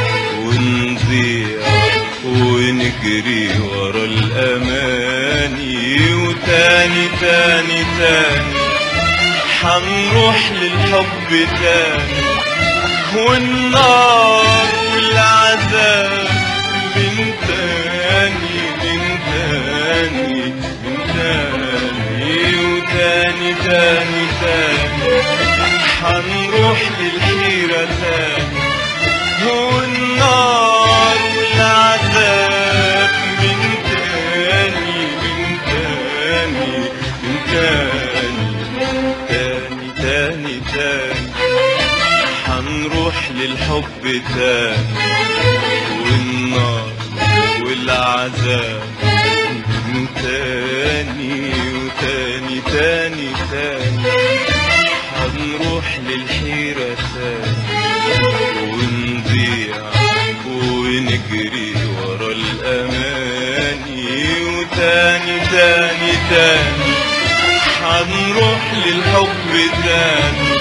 [SPEAKER 3] ونضيع ونجري ورا الأماني وتاني تاني تاني حنروح للحب تاني والنار والعذاب من تاني من تاني من تاني وتاني تاني تاني حنروح للحيرة تاني والنار والعذاب من تاني من تاني من تاني تاني تاني تاني حنروح للحب تاني والنار والعذاب من تاني وتاني تاني تاني حنروح للحيرة تاني ونضيع ونجري ورا الأماني وتاني تاني تاني حنروح للحب تاني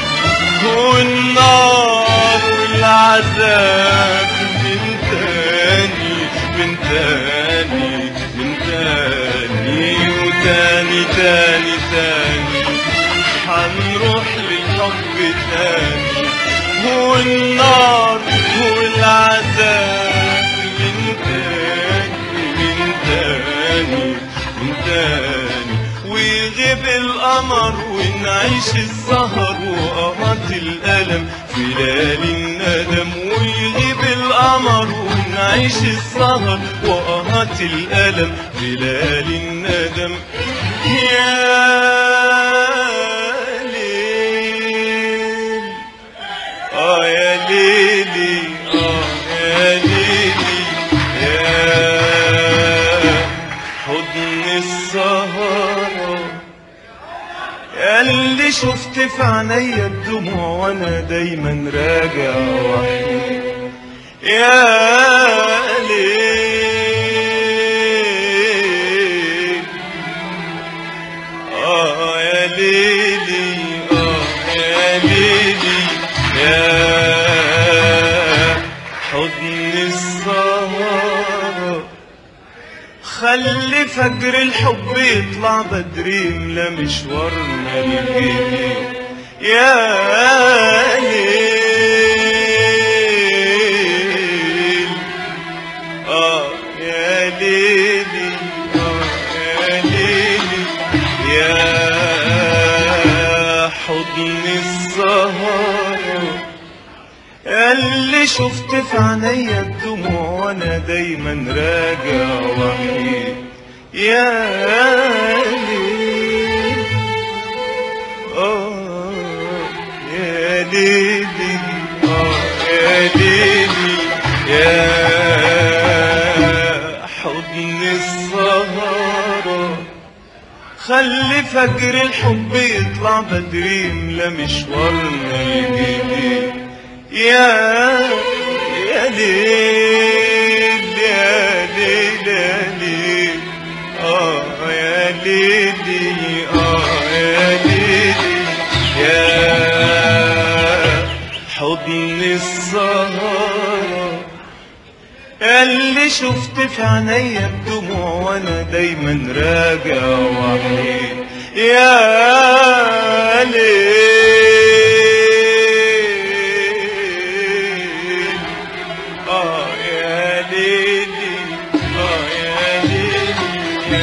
[SPEAKER 3] والنار والعذاب من تاني من تاني من تاني وتاني تاني تاني حنروح للحب تاني والنار والعذاب من تاني من تاني من تاني ويغيب القمر ونعيش السهر وقمط الألم في ليالي الندم ويغيب القمر ونعيش السهر وقمط الألم في ليالي الندم يا ليل اه يا ليلي اه يا ليلي يا حضن السهرة يا اللي شفت في عينيا الدموع وانا دايما راجع وحيد يا ليل اه يا ليلي اه يا ليلي يا حضن السهرة خلي فجر الحب يطلع بدري يملى مشوارنا الجديد يا ليل اه يا ليلي اه يا ليلي يا حضن السهرة اللي شفت في عينيا الدموع وانا دايما راجع وحيد يا ليل اه يا ليلي اه يا ليلي يا حضن السهرة خلي فجر الحب يطلع بدري يملى مشوارنا الجديد يا يا ليل يا ليل يا ليل اه يا ليلي اه يا ليلي يا حضن السهرة اللي شفت في عينيا الدموع وانا دايما راجع وحيد يا ليل اه يا ليلي اه يا ليلي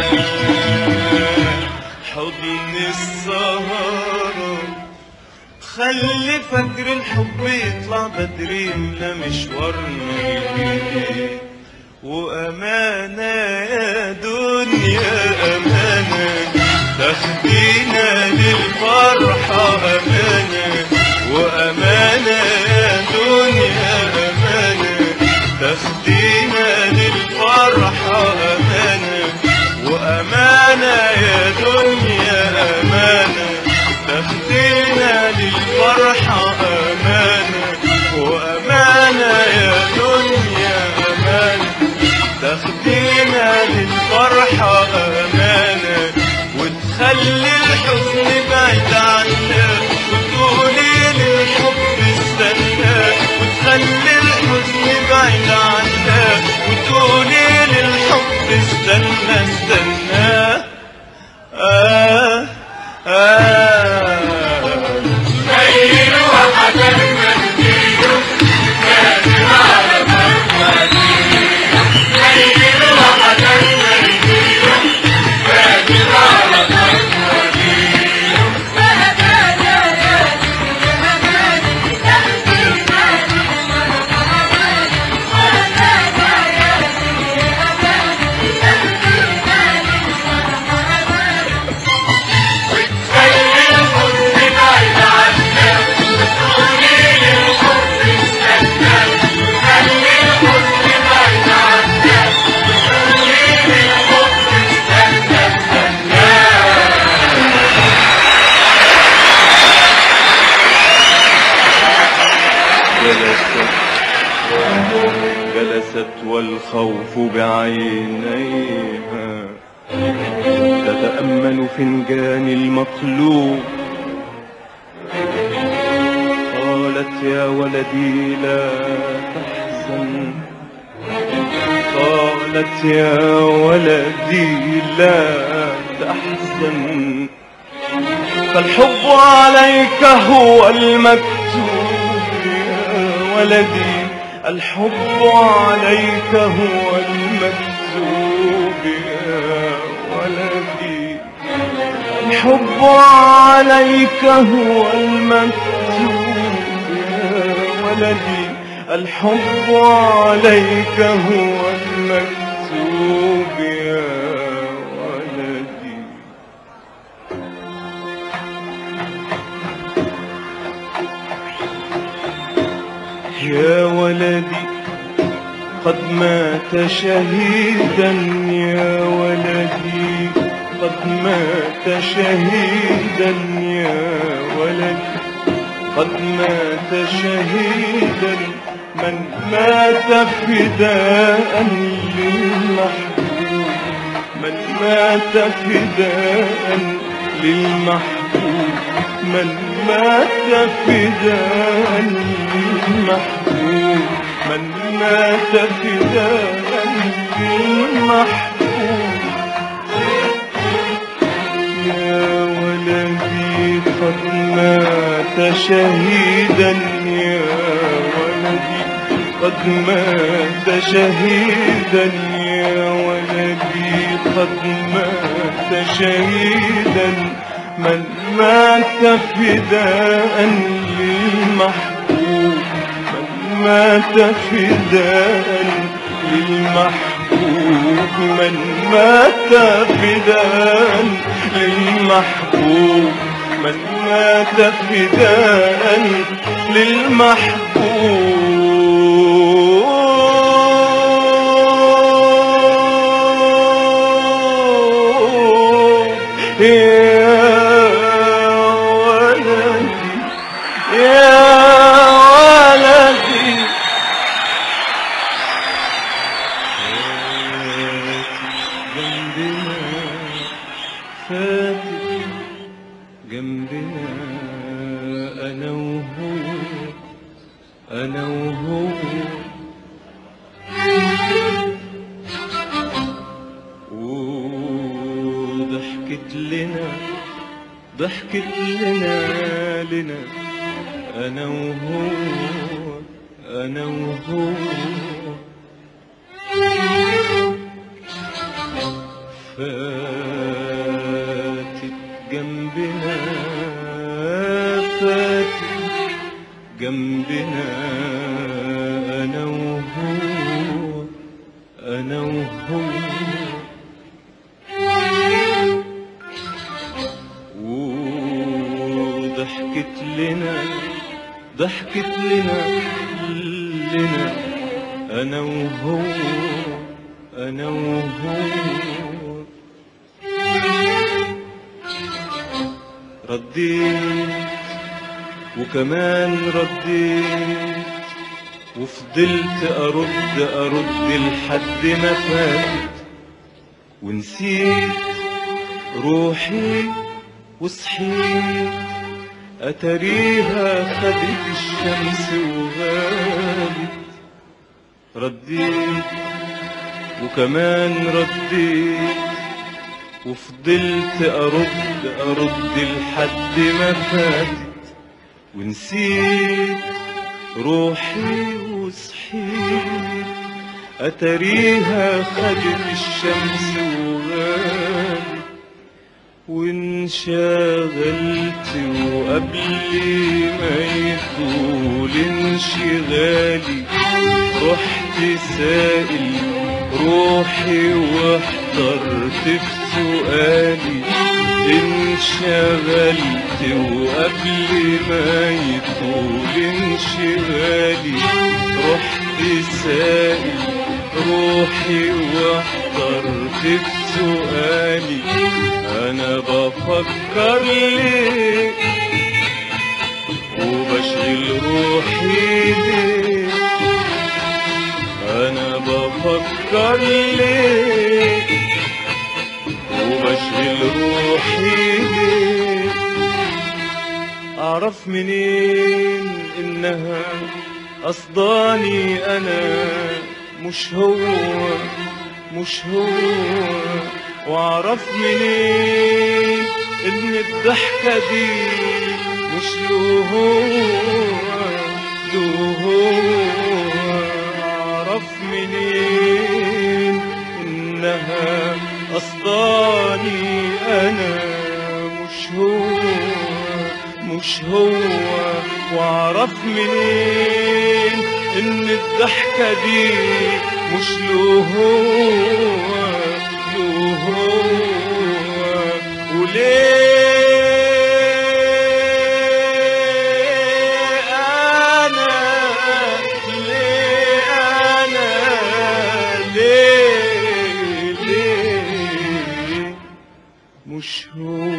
[SPEAKER 3] يا حضن السهرة وتخلي فجر الحب يطلع بدري يملى مشوارنا جديد وأمانة يا دنيا أمانة تاخدينا للفرحة أمانة وأمانة يا دنيا أمانة تاخدينا للفرحة أمانة وأمانة يا دنيا أمانة تاخدينا للفرحة أمانة وأمانة يا دنيا أمانة تاخدينا للفرحة أمانة وتخلي الحزن بعيد عنا وتقولي للحب استنى وتخلي الحزن بعيد عنا وتقولي للحب استنى استنى آه آه
[SPEAKER 2] ليل وحزن منديله كاتب على مرديه ليل وحزن منديله كاتب على مرديه خلي الحزن بعيد عنا وتقولي للحب استنى خلي الحزن بعيد عنا وتقولي للحب استنى استنى
[SPEAKER 3] جلست جلست والخوف بعينيها تتأمل فنجان المقلوب قالت يا ولدي لا تحزن قالت يا ولدي لا تحزن فالحب عليك هو المكتوب يا ولدي الحب عليك هو المكتوب يا ولدي الحب عليك هو المكتوب يا ولدي الحب عليك هو المكتوب يا ولدي يا ولدي قد مات شهيدا يا ولدي قد مات شهيدا يا ولدي قد مات شهيدا من مات فداء للمحبوب من مات فداء للمحبوب من مات فداء للمحبوب من مات فداء للمحبوب يا ولدي قد مات شهيدا يا ولدي قد مات شهيدا يا ولدي قد مات شهيدا من مات فداء للمحبوب من مات فداء للمحبوب من مات فداء للمحبوب من مات فداء للمحبوب يا ولدي يا ولدي جنبنا فاتت جنبنا أنا وهو أنا وهو وضحكت لنا ضحكت لنا لنا أنا وهو أنا وهو فاتت جنبنا فاتت لنا أنا وهو أنا وهو رديت وكمان رديت وفضلت أرد أرد لحد ما فاتت ونسيت روحي وصحيت أتريها خدت الشمس وغابت رديت وكمان رديت وفضلت أرد أرد لحد ما فاتت ونسيت روحي وصحيت أتريها خدت الشمس وغابت وانشغلت وقبل ما يطول انشغالي رحت سائل روحي واحترت في سؤالي انشغلت وقبل ما يطول انشغالي رحت سائل روحي واحترت في سؤالي انا بفكر ليه وبشغل روحي ليه انا بفكر ليه وبشغل روحي ليه اعرف منين انها قصداني انا مش هو مش هو واعرف منين ان الضحكة دي مش له هو له هو اعرف منين انها قصداني انا مش هو مش هو واعرف منين ان الضحكة دي مش له هو له هو وليه انا ليه انا ليه ليه مش هو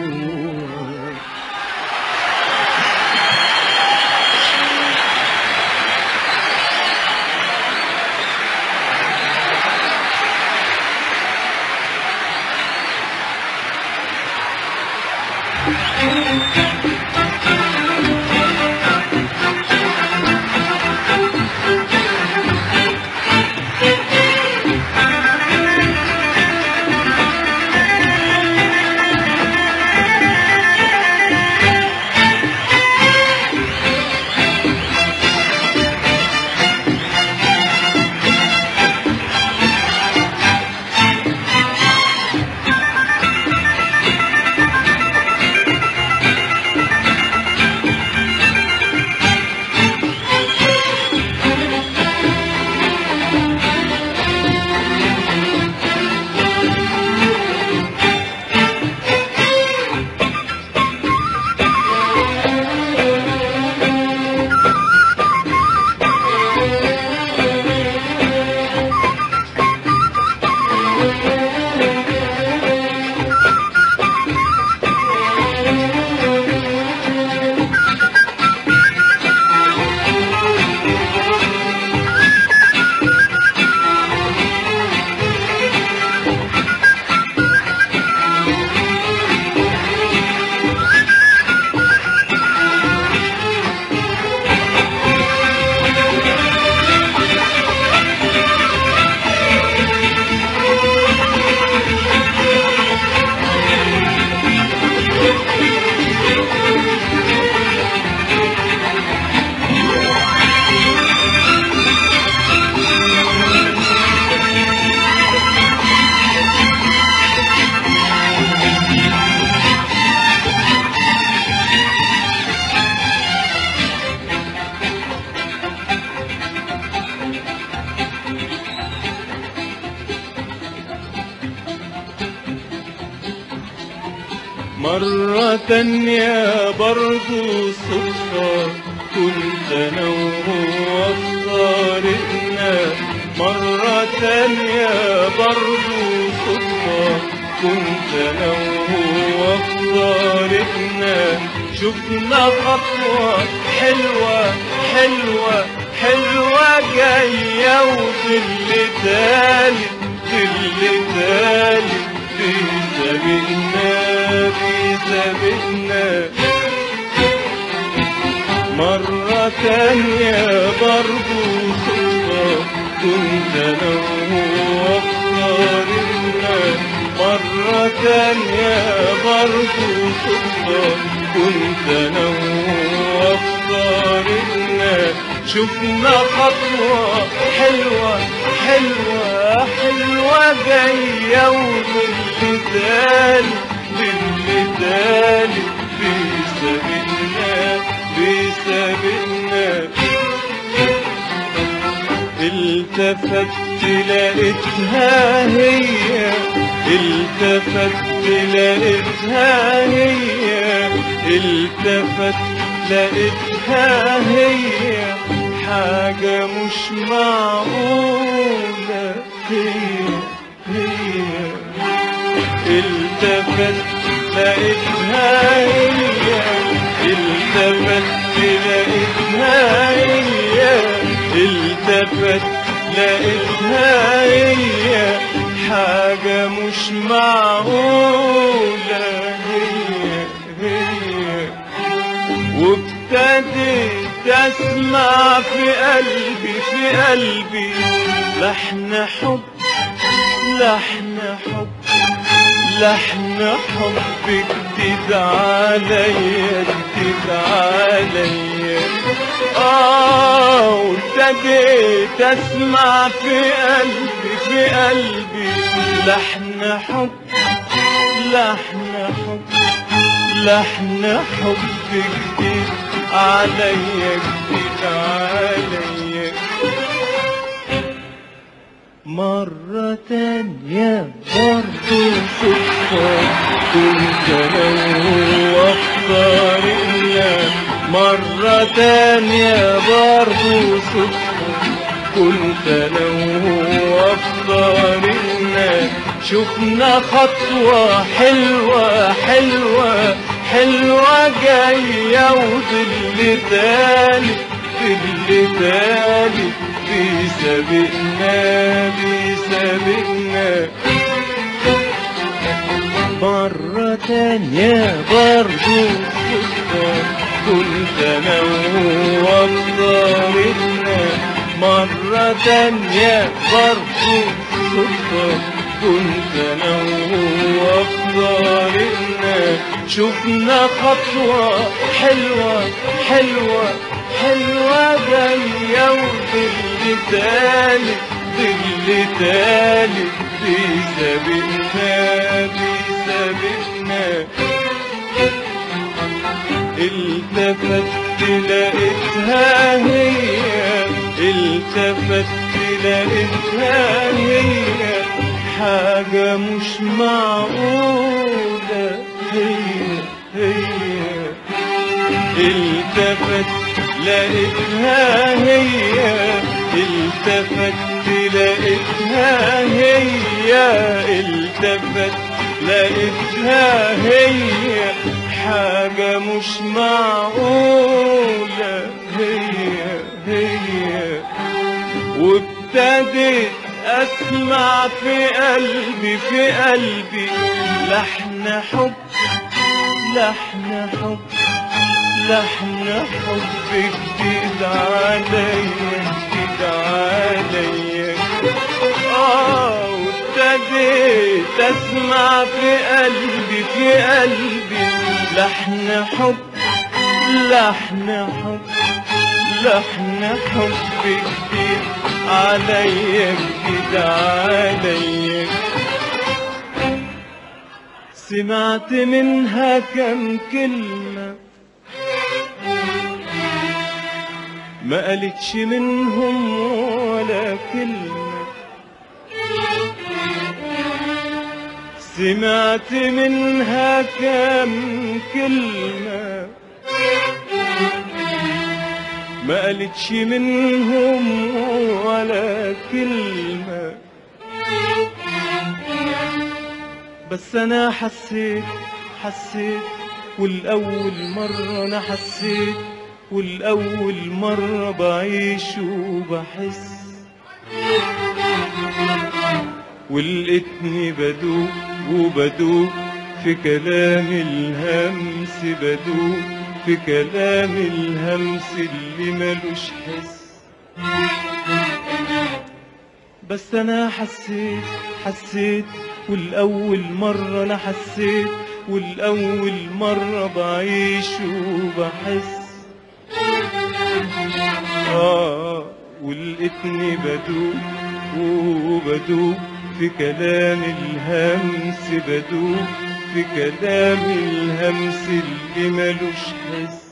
[SPEAKER 3] مرة تانية برضو صدفة كنت أنا وهو في شفنا خطوة حلوة حلوة حلوة جاية وظل تالي ظل تالي في سبيلنا في سبيلنا مرة تانية برضو صدفة كنت أنا وهو اختارنا مرة تانية برضو صدفة كنت أنا وهو اختارنا شفنا خطوة حلوة حلوة حلوة جاية وظل تاني ظل تاني في سبيلنا في سبيلنا التفت لقيتها هي التفت لقيتها هي التفت لقيتها هي حاجة مش معقولة هي هي التفت لقيتها هي التفت لقيتها هي التفت لقيتها هي حاجة مش معقولة هي هي وابتديت اسمع في قلبي في قلبي لحن حب لحن حب لحن حب جديد عليا جديد عليا اه وابتديت اسمع في قلبي في قلبي لحن حب لحن حب لحن حب جديد عليا جديد عليا مرة تانية برضو صدفة كنت أنا وهو اختارنا مرة تانية برضو صدفة كنت أنا وهو اختارنا شفنا خطوة حلوة حلوة حلوة جاية وظل تاني ظل تاني في سبيلنا في سبيلنا مرة تانية برضو صدفة كنت أنا وهو اختارنا مرة تانية برضو صدفة كنت أنا وهو اختارنا شفنا خطوة حلوة حلوة حلوة جاية وظل تالي ظل تالي في سبيلنا في سبيلنا التفت لقيتها هي التفت لقيتها هي حاجة مش معقولة هي هي التفت لقيتها هي التفت لقيتها هي التفت لقيتها هي حاجة مش معقولة هي هي وابتديت اسمع في قلبي في قلبي لحن حب لحن حب لحن حب جديد عليا جديد عليا اه وابتديت اسمع في قلبي في قلبي لحن حب لحن حب لحن حب جديد عليا جديد عليا سمعت منها كم كلمة ما قالتش منهم ولا كلمة سمعت منها كم كلمة ما قالتش منهم ولا كلمة بس أنا حسيت حسيت والأول مرة أنا حسيت والأول مرة بعيش وبحس ولقيتني بدوق وبدوق في كلام الهمس بدوق في كلام الهمس اللي ملوش حس بس انا حسيت حسيت والاول مرة انا حسيت والاول مرة بعيش وبحس آه ولقيتني بدوق وبدوق في كلام الهمس بدوق في كلام الهمس اللي ملوش حس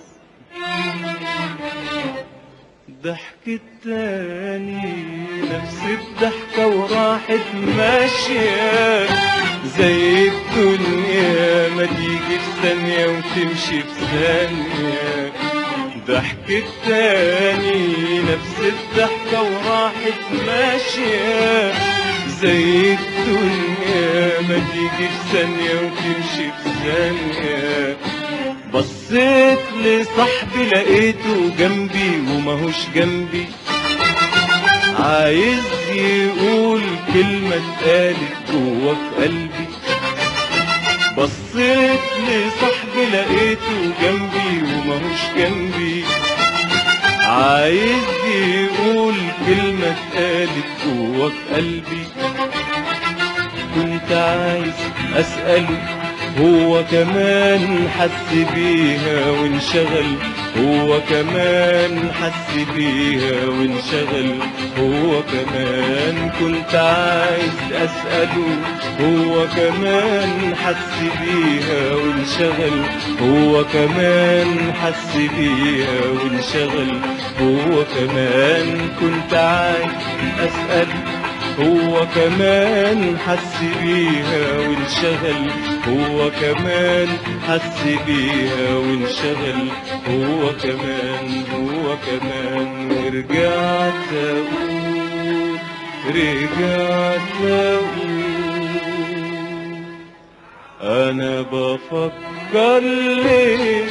[SPEAKER 3] ضحكت تاني نفس الضحكة وراحت ماشية زي الدنيا ما تيجي في ثانية وتمشي في ثانية ضحكت تاني نفس الضحكة وراحت ماشية زي الدنيا ما تيجي في ثانية وتمشي في ثانية بصيت لصاحبي لقيته جنبي وماهوش جنبي عايز يقول كلمة اتقالت جوا في قلبي بصيت لصاحبي لقيته جنبي وماهوش جنبي عايز يقول كلمة اتقالت جوا في قلبي كنت عايز أسأله هو كمان حس بيها وانشغل هو كمان حس بيها وانشغل هو كمان كنت عايز أسأله هو كمان حس بيها وانشغل هو كمان حس بيها وانشغل هو كمان كنت عايز أسأله هو كمان حس بيها وانشغل هو كمان حس بيها وانشغل هو كمان هو كمان ورجعت اقول رجعت اقول انا بفكر ليه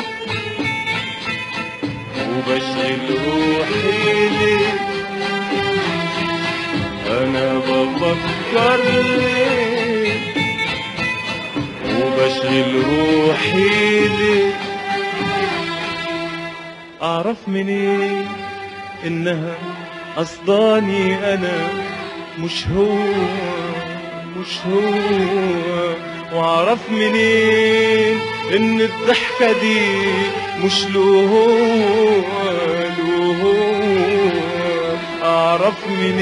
[SPEAKER 3] وبشغل روحي ليه انا بفكر ليه وبشغل روحي ليه اعرف منين انها قصداني انا مش هو مش هو واعرف منين ان الضحكة دي مش له هو له هو اعرف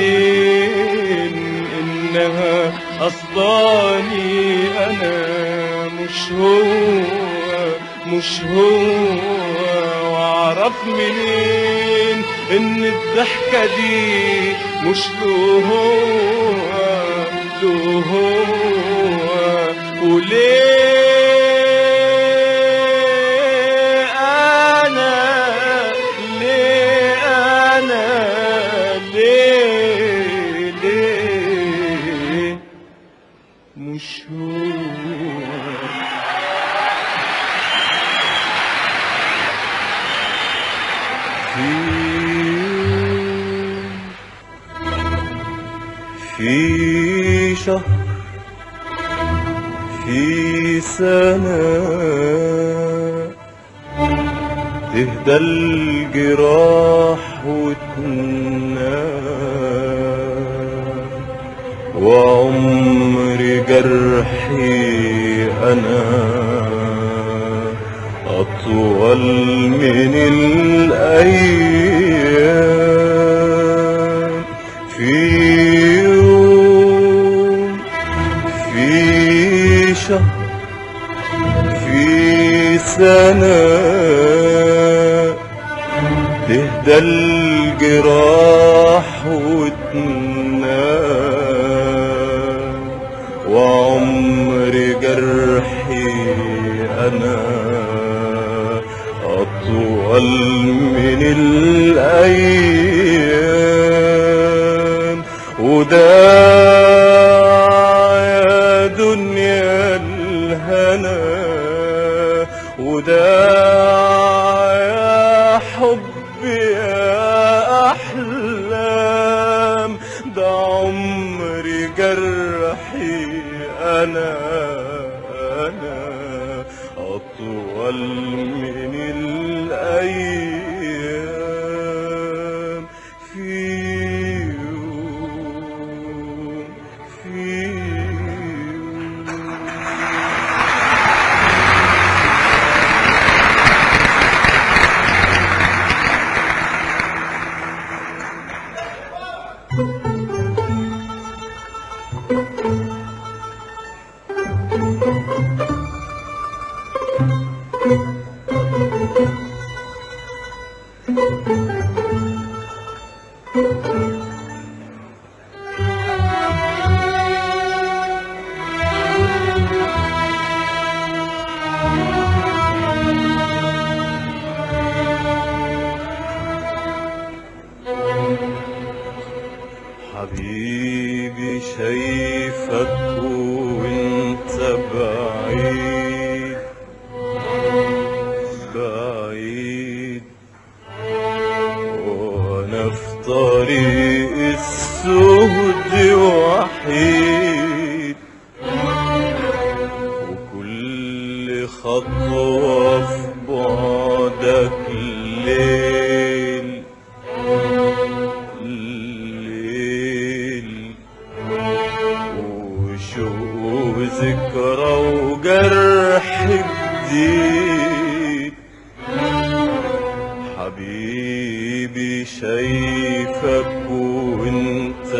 [SPEAKER 3] منين انها قصداني انا مش هو مش هو واعرف منين ان الضحكة دي مش له هو له هو وليه انا ليه انا ليه ليه مش هو في شهر في سنة تهدى الجراح وتنام وعمر جرحي أنا أطول من الأيام في يوم في شهر في سنة تهدى الجراح وتنام وعمر جرحي أنا أطول من الأيام وده يا دنيا الهنا وده جرحي أنا أنا أطول من الأيام في يوم في يوم حبيبي شايفك وانت بعيد بعيد وانا في طريق السهد وحيد وكل خطوة في بعدك الليل الليل وشوق ذكرى وجرح جديد حبيبي شايفك وانت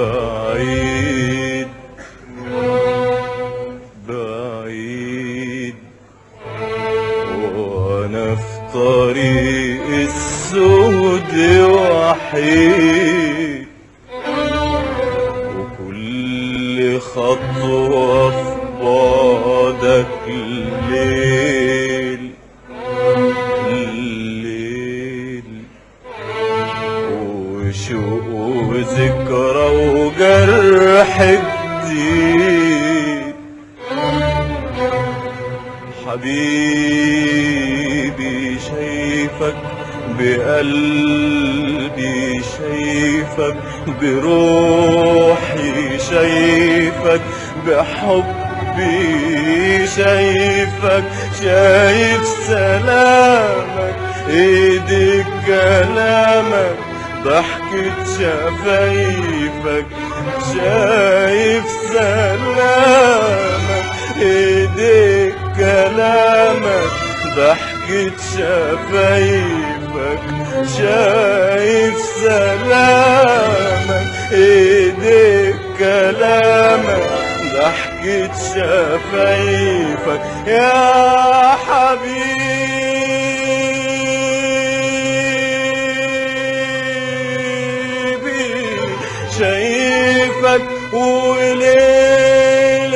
[SPEAKER 3] بعيد بعيد وانا في طريق السود وحيد وكل خطوة في بعدك الليل الليل وشوق وذكرى وجرح جديد حبيبي شايفك بقلبي شايفك بروحي شايفك بحبي شايفك شايف سلامك ايدك كلامك ضحكة شفايفك شايف سلامك ايديك كلامك ضحكة شفايفك شايف سلامك ايديك كلامك ضحكة شفايفك يا حبيبي شايفك وليل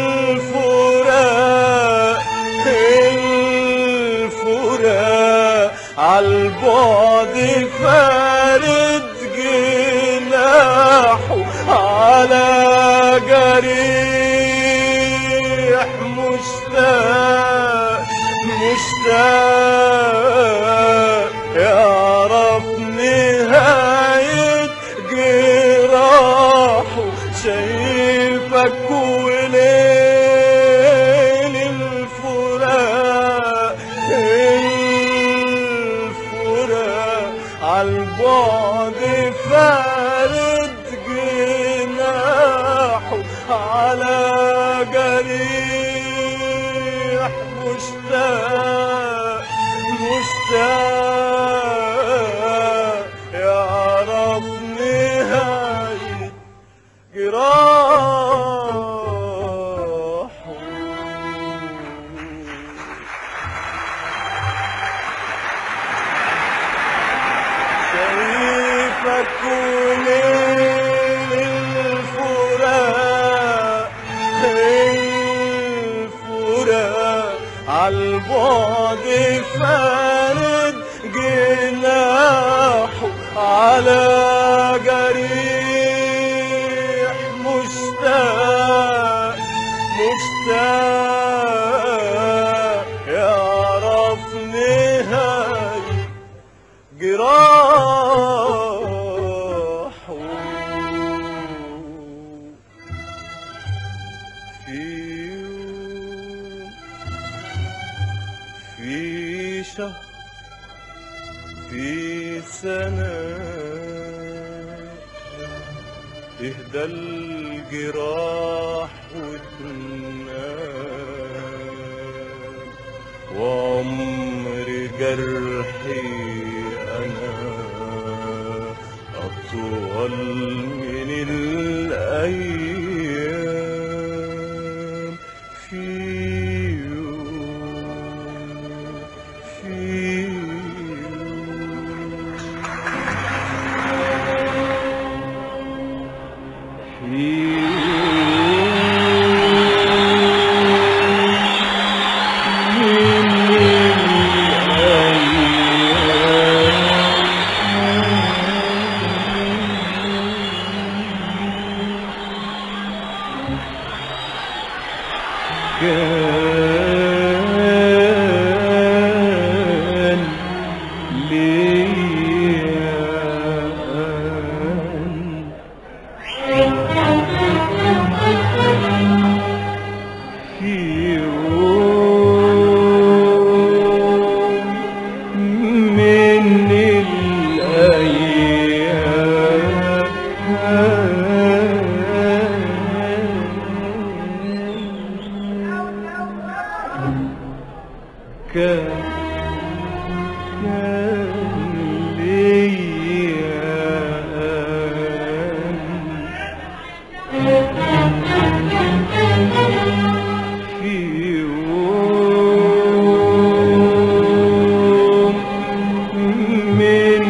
[SPEAKER 3] الفراق الفراق عالبعد فارد جناحه على جريح مشتاق مشتاق يعرف نهاية جراحه شايفك وليل الفراق الفراق عالبعد فارد جناحه على جريح مشتاق مشتاق يعرف نهاية جراحه شايفك وليل الفراق الفراق عالبعد فارد جناحه على جريح مشتاق مشتاق يعرف نهاية جراحه شهر في سنة تهدى الجراح وتنام وعمر جرحي أنا أطول من الأيام في يوم في يوم في يوم من كان ليا في يوم من الأيام كان كان ليا في يوم من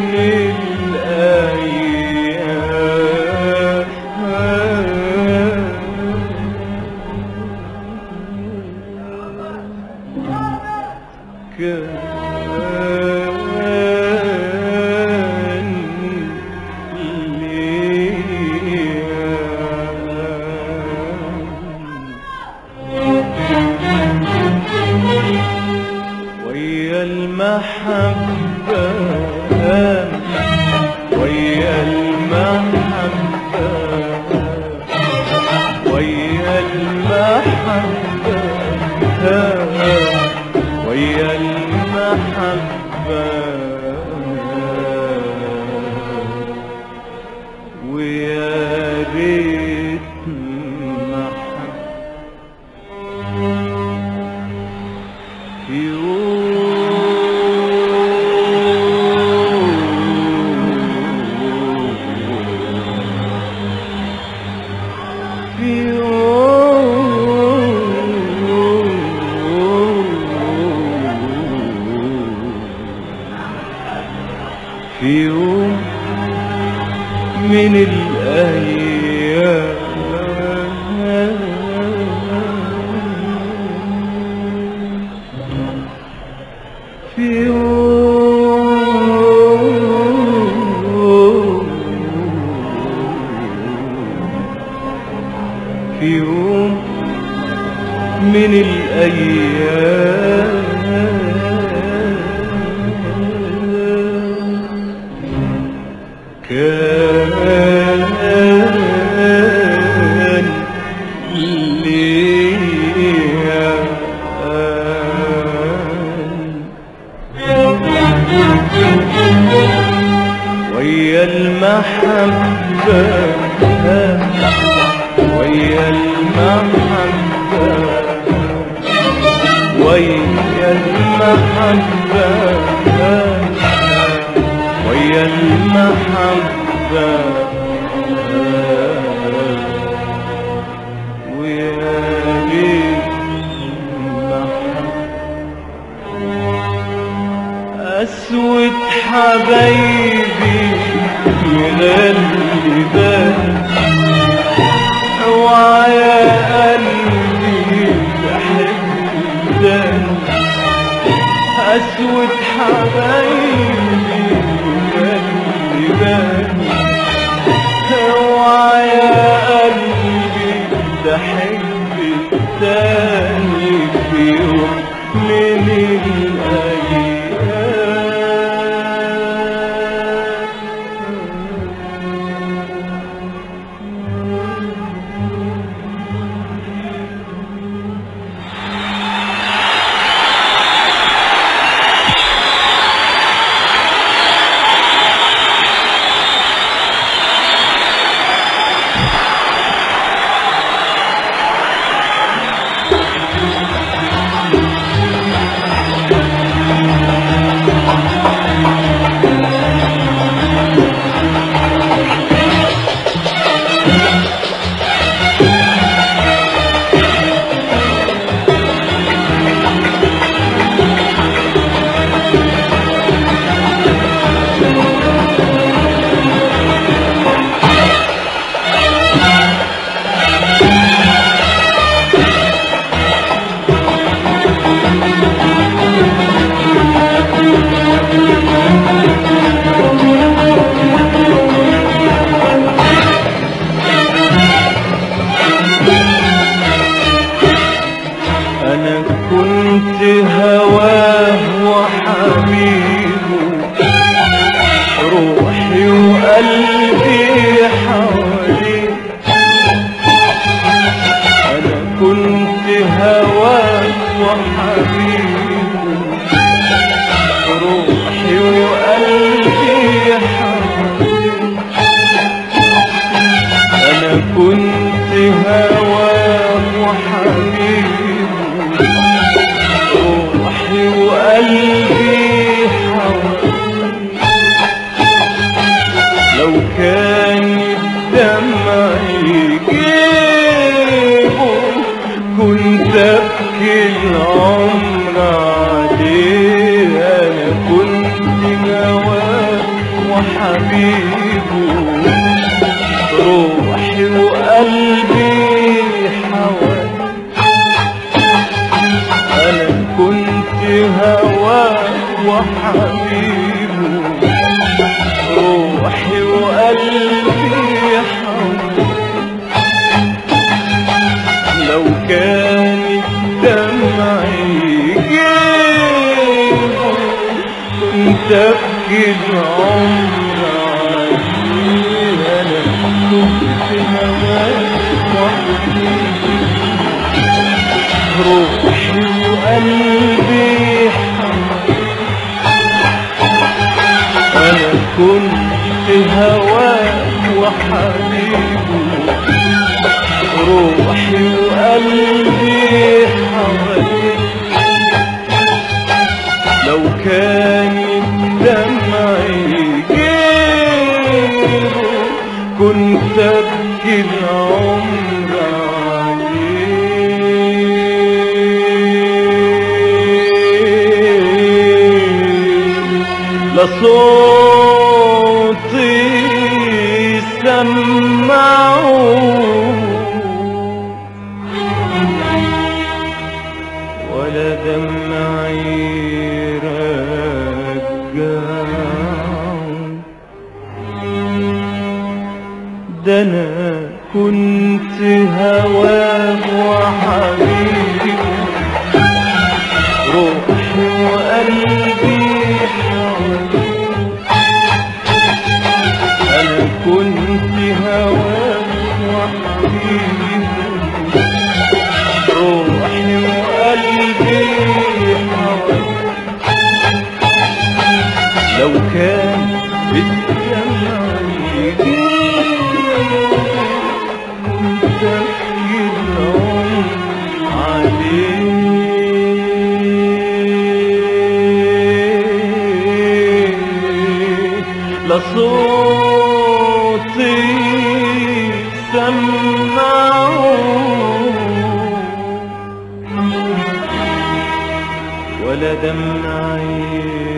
[SPEAKER 3] الأيام كان ليا ويا المحبة ويا المحبة ويا المحبة ويا المحبة ويا ريت محبة في يوم من الأيام في يوم في يوم من الأيام كان ليا ويا المحبة ويا المحبة ويا المحبة ويا المحبة ويا ريت أسود حبايبي مغلبان اوعى يا قلبي تحبان أسود حبايبي مغلبان اوعى يا قلبي تحب التاني في يوم من الأيام كنت هواه وحبيبه روحي وقلبي حواليه لو كان الدمع يجيبه كنت ابكي العمر عليه انا كنت هواه وحبيبه روحي وقلبي حواليه انا كنت هواه وحبيبه روحي وقلبي حواليه لو كان الدمع يجيبه كنت ابكي العمر عليه انا كنت هواه وحبيبه روحي وقلبي حواليه انا كنت هواه وحبيبه روحي وقلبي حواليه لو كان الدمع يجيبه كنت ابكي العمر عليه لصوتي سمعوا ولا دمعي رجعوا ده انا كنت هواه وحبيبي روحي وقلبي حواليه انا كنت هواه وحبيبي روحي وقلبي حواليه لو كان بالدمع يجيب كنت أبكي العمر عليه لصوتي سمعوا ولا دمعي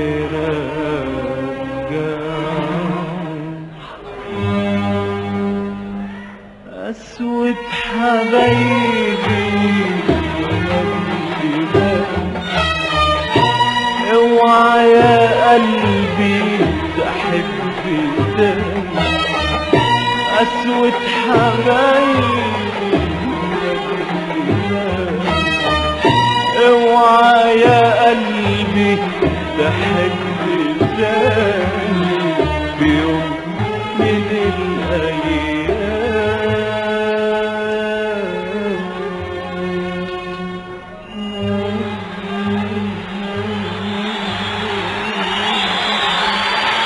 [SPEAKER 3] رجع أسود حبايبي اوعى يا قلبي تحب تاني أسود حبايبي اوعى يا قلبي تحب تاني بيوم من الأيام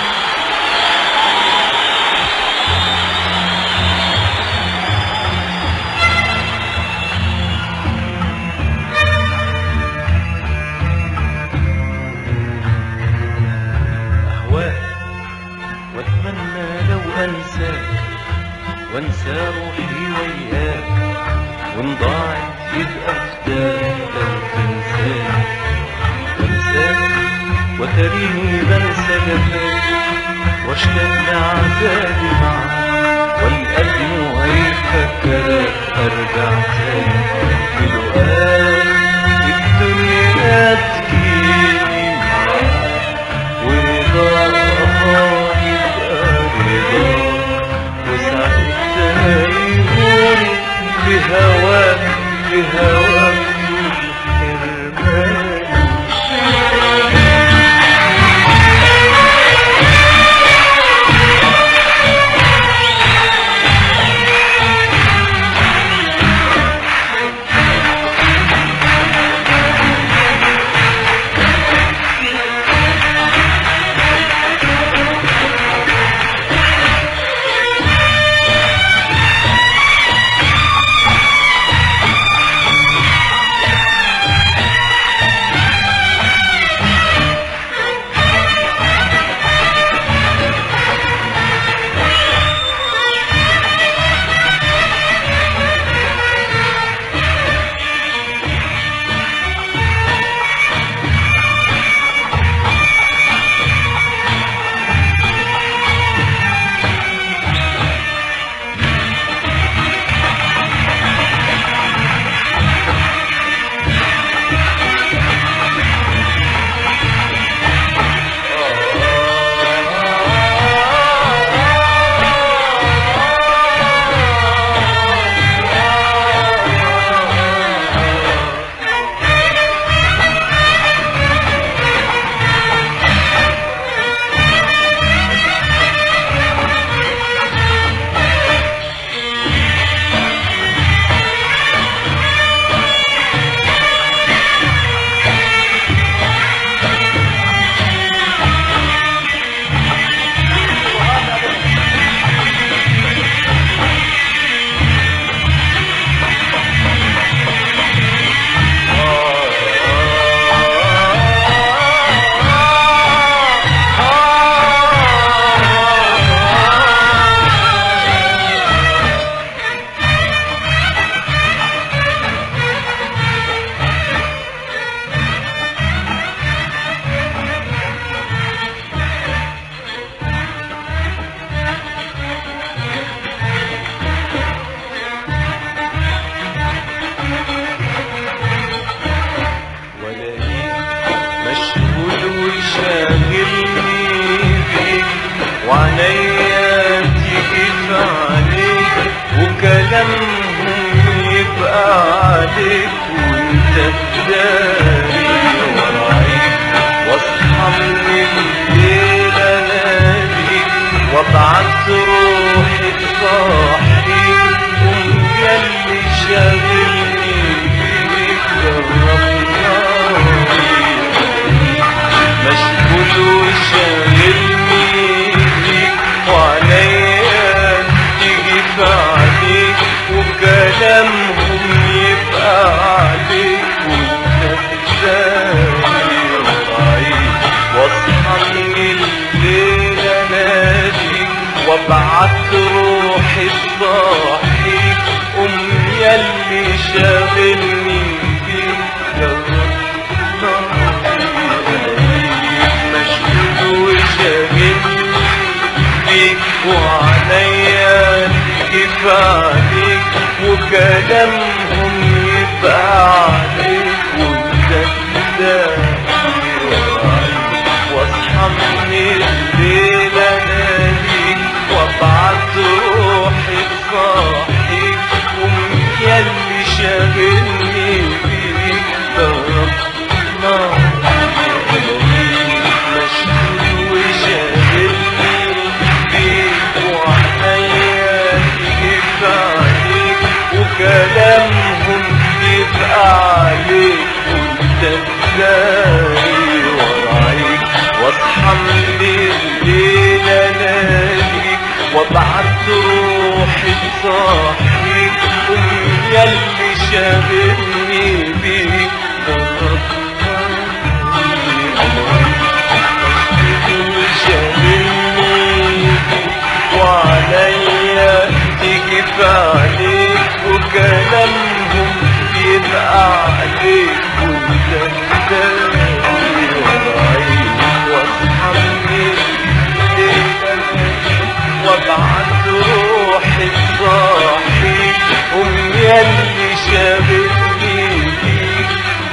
[SPEAKER 3] أهواك وأتمنى لو أنساك وأنسى روحي وياك وإن ضاعت يبقى فداك لو تنساك وأنساك وتريني بنسى جفاك واشتاق لعذابي معاك والقلب هيفكرك أرجع تاني بلقاك الدنيا تجيني معاك ورضاها يبقى رضاك وساعتها يهون بهواك بهواك الحرمان وكلامهم يبقى عليك وانت تداري ورايك واصحى من الليل اناديك وابعت روحي تصحيك قوم ياللي شاغلني بيك جربنا مشغول وشاغلني بيك وعليا تيجي في عليك وكلامهم يبقى عليك وانت تداري ورايك واصحى من الليل اناديك وابعت روحي تصحيك قوم ياللي شاغلني بيك مشغول وشاغلني بيك وعليا كيف عليك وكلامهم يبقى عليك وانت تداري ورايك واصحى من الليل اناديك وابعت روحي تصحيك قوم ياللي شاغلني بيك ربنا مشغول وشاغلني بيك وعليا كيف عليك وكلامهم يبقى عليك وانت تداري ورايك واصحى من الليل اناديك وابعت روحي تصحيك قوم ياللي شاغلني بيك وعليا تيجي في عليك وكلامهم يبقى عليك وانت تداري ورايك واصحى من الليل وابعت روحي تصحيك قوم ياللي شاغلني بيك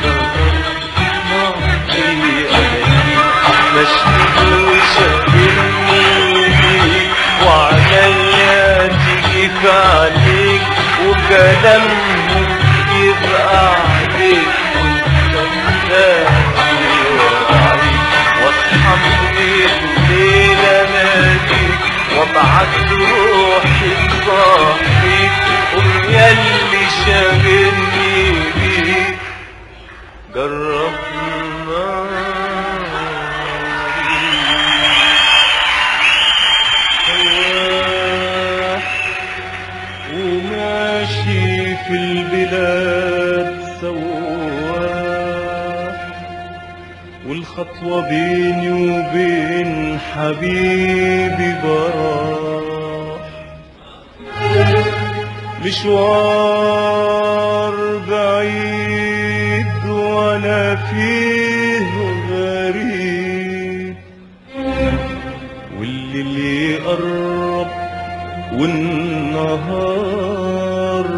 [SPEAKER 3] مشغول وشاغلني بيك وعليا تيجي في عليك وكلامهم يبقى عليك وانت تداري ورايك واصحى من الليل اناديك وابعت روحي تصحيك قوم ياللي شاغلني بيك جربنا وماشي في البلاد سواح والخطوة بيني وبين حبيبي براح مشوار بعيد وانا فيه غريب واللي اللي يقرب والنهار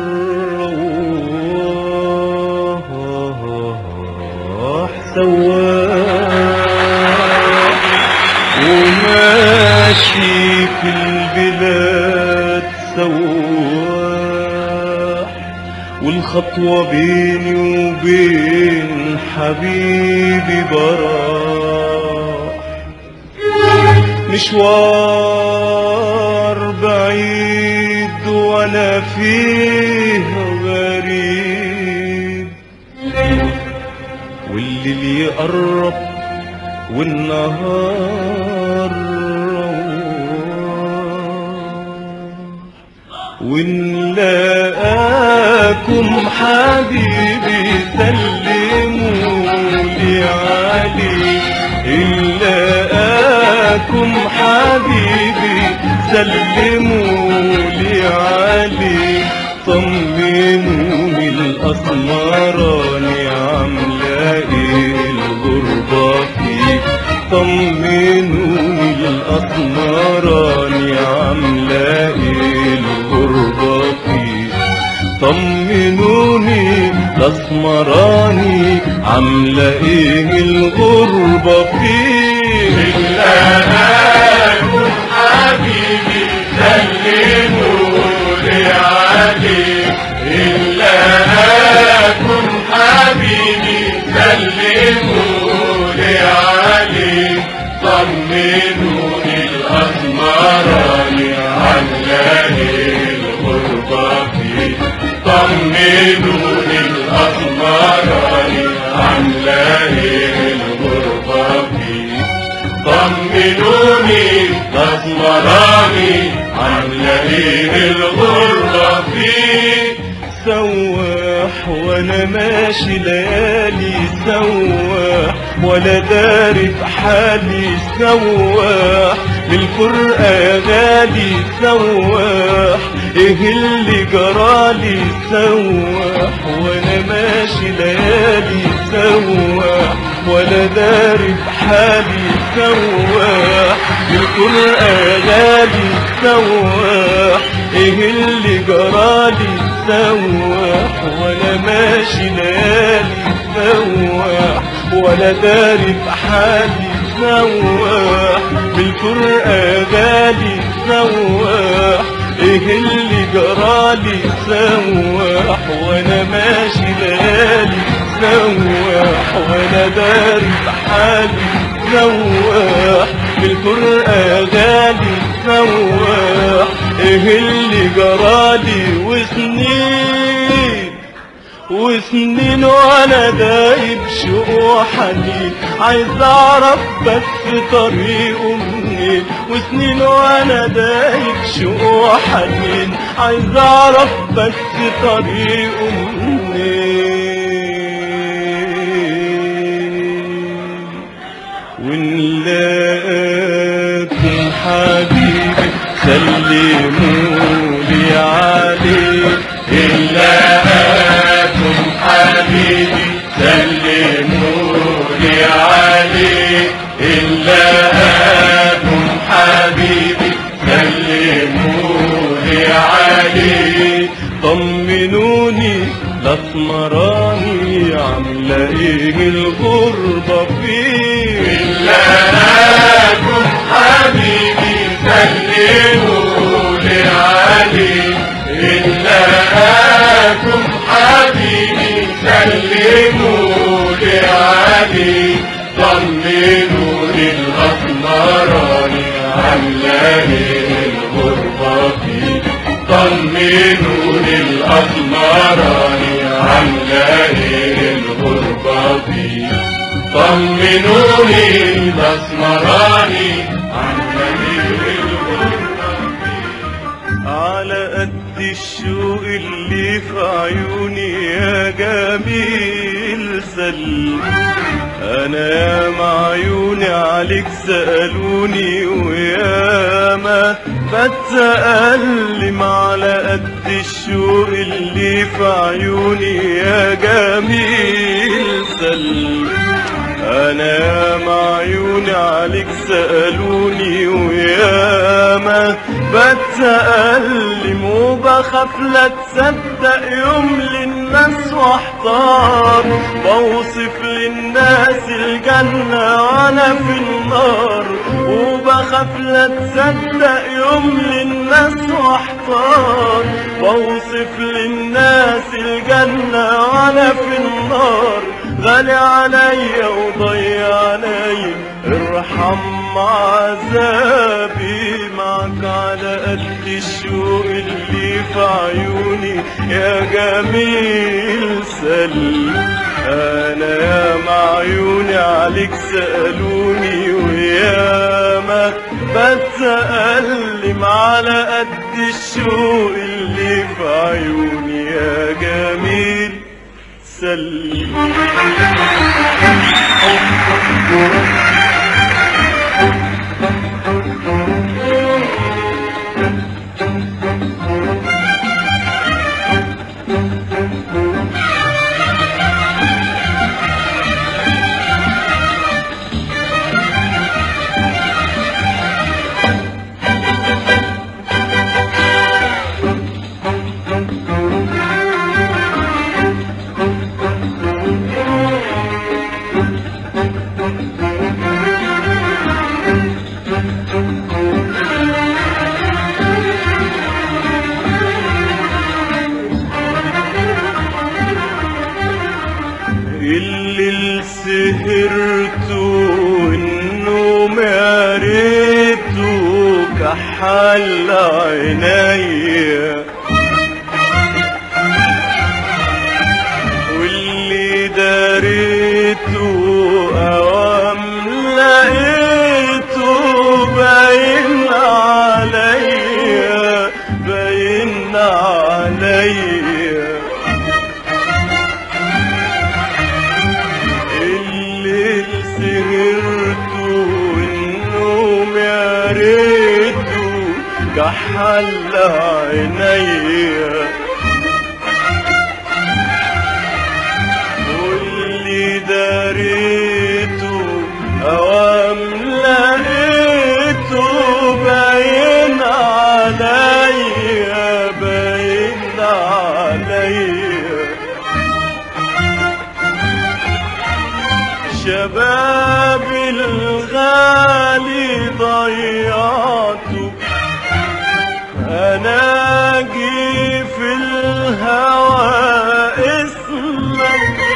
[SPEAKER 3] روح سواح وماشي في البلاد سواح والخطوة بيني وبين حبيبي براح مشوار بعيد وانا فيه غريب والليل يقرب والنهار روح ونلاقاكم حبيبي سلموا لي علي نلاقاكم حبيبي سلموا لي علي طمنوني الأسمراني عاملة ايه الغربة فيك طمنوني الأسمراني عاملة ايه الغربة فيك طمنوني الأسمراني عاملة ايه الغربة فيك
[SPEAKER 2] لكم حبيبي سلموا لي علي عليه إلا أكون حبيبي سلموا لي عليه طمنوني الأسمراني عن الغربة فيه طمنوني الأسمراني عن الغربة فيه طمنوني الأسمراني عن الغربة فيه
[SPEAKER 3] سواح وانا ماشي ليالي سواح ولا داري في حالي سواح للفرقة غالي سواح ايه اللي جرالي سواح وانا ماشي ليالي سواح ولا داري في حالي سواح للفرقة غالي سواح ايه اللي جرالي سواح وانا ماشي ليالي سواح ولا داري في حالي سواح بالفرقة غالي سواح ايه اللي جرالي سواح وانا ماشي ليالي سواح وانا داري في حالي سواح بالفرقة غالي سواح ايه اللي جرالي وسنين وسنين وانا دايب شوق وحنين عايز اعرف بس طريقه منين وسنين وانا دايب شوق وحنين عايز اعرف بس طريقه منين ونلاقيكم حبيبي سلموا لي عليه
[SPEAKER 2] إلا أكون حبيبي سلموا لي عليه إلا أكون حبيبي سلموا لي عليه
[SPEAKER 3] طمنوني الاسمراني عامله ايه الغربه فيه
[SPEAKER 2] إلا أكون حبيبي سلموا لي عليه إلا أكون حبيبي سلموا لي عليه طمنوني الأسمراني عامله الغربة فيه طمنوني الأسمراني عامله الغربة فيه طمنوني الأسمراني عامله الغربة فيه
[SPEAKER 3] على قد الشوق اللي في عيوني يا جميل سلم انا يا معيوني عليك سألوني وياما بتألم على قد الشوق اللي في عيوني يا جميل سلم انا يا معيوني عليك سألوني وياما بتألم وبخاف لا تصدق يوم للناس واحتار بوصف للناس الجنة وانا في النار وبخاف لا تصدق يوم للناس واحتار بوصف للناس الجنة وانا في النار غالي عليا وضيع عليا ارحم عذابي معك على قد الشوق اللي في عيوني يا جميل سلم انا يا معيوني عليك سألوني وياما بتألم على قد الشوق اللي في عيوني يا جميل سلم سهرت والنوم يا ريته كحل عينيا واللي داريته اوام لقيته باين عليا باين عليا الليل سهرته والنوم يا ريته كحل عينيا واللي داريته اوام لقيته باين عليا باين عليا شباب الغالي ضيعته انا جي في الهوى اسمك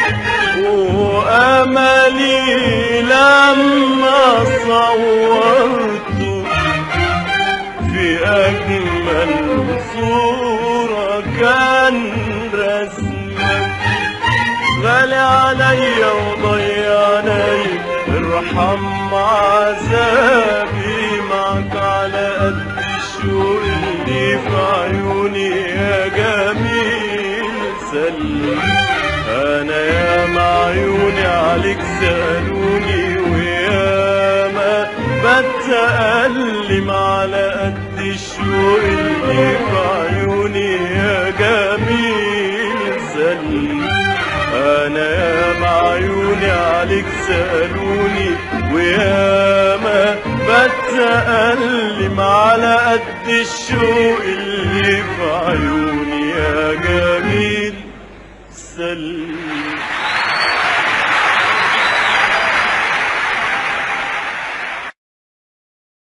[SPEAKER 3] واملي لما صورته في اجمل صورة كان رسمك غالي عليا وضيعني ارحم عذابي معك على قد الشوق اللي في عيوني يا جميل سلم انا يا معيوني عليك سألوني وياما بتألم على قد الشوق اللي في عيوني يا جميل سلم انا يا معيوني عليك سألوني وياما بتألم على قد الشوق اللي في عيوني يا جميل سلم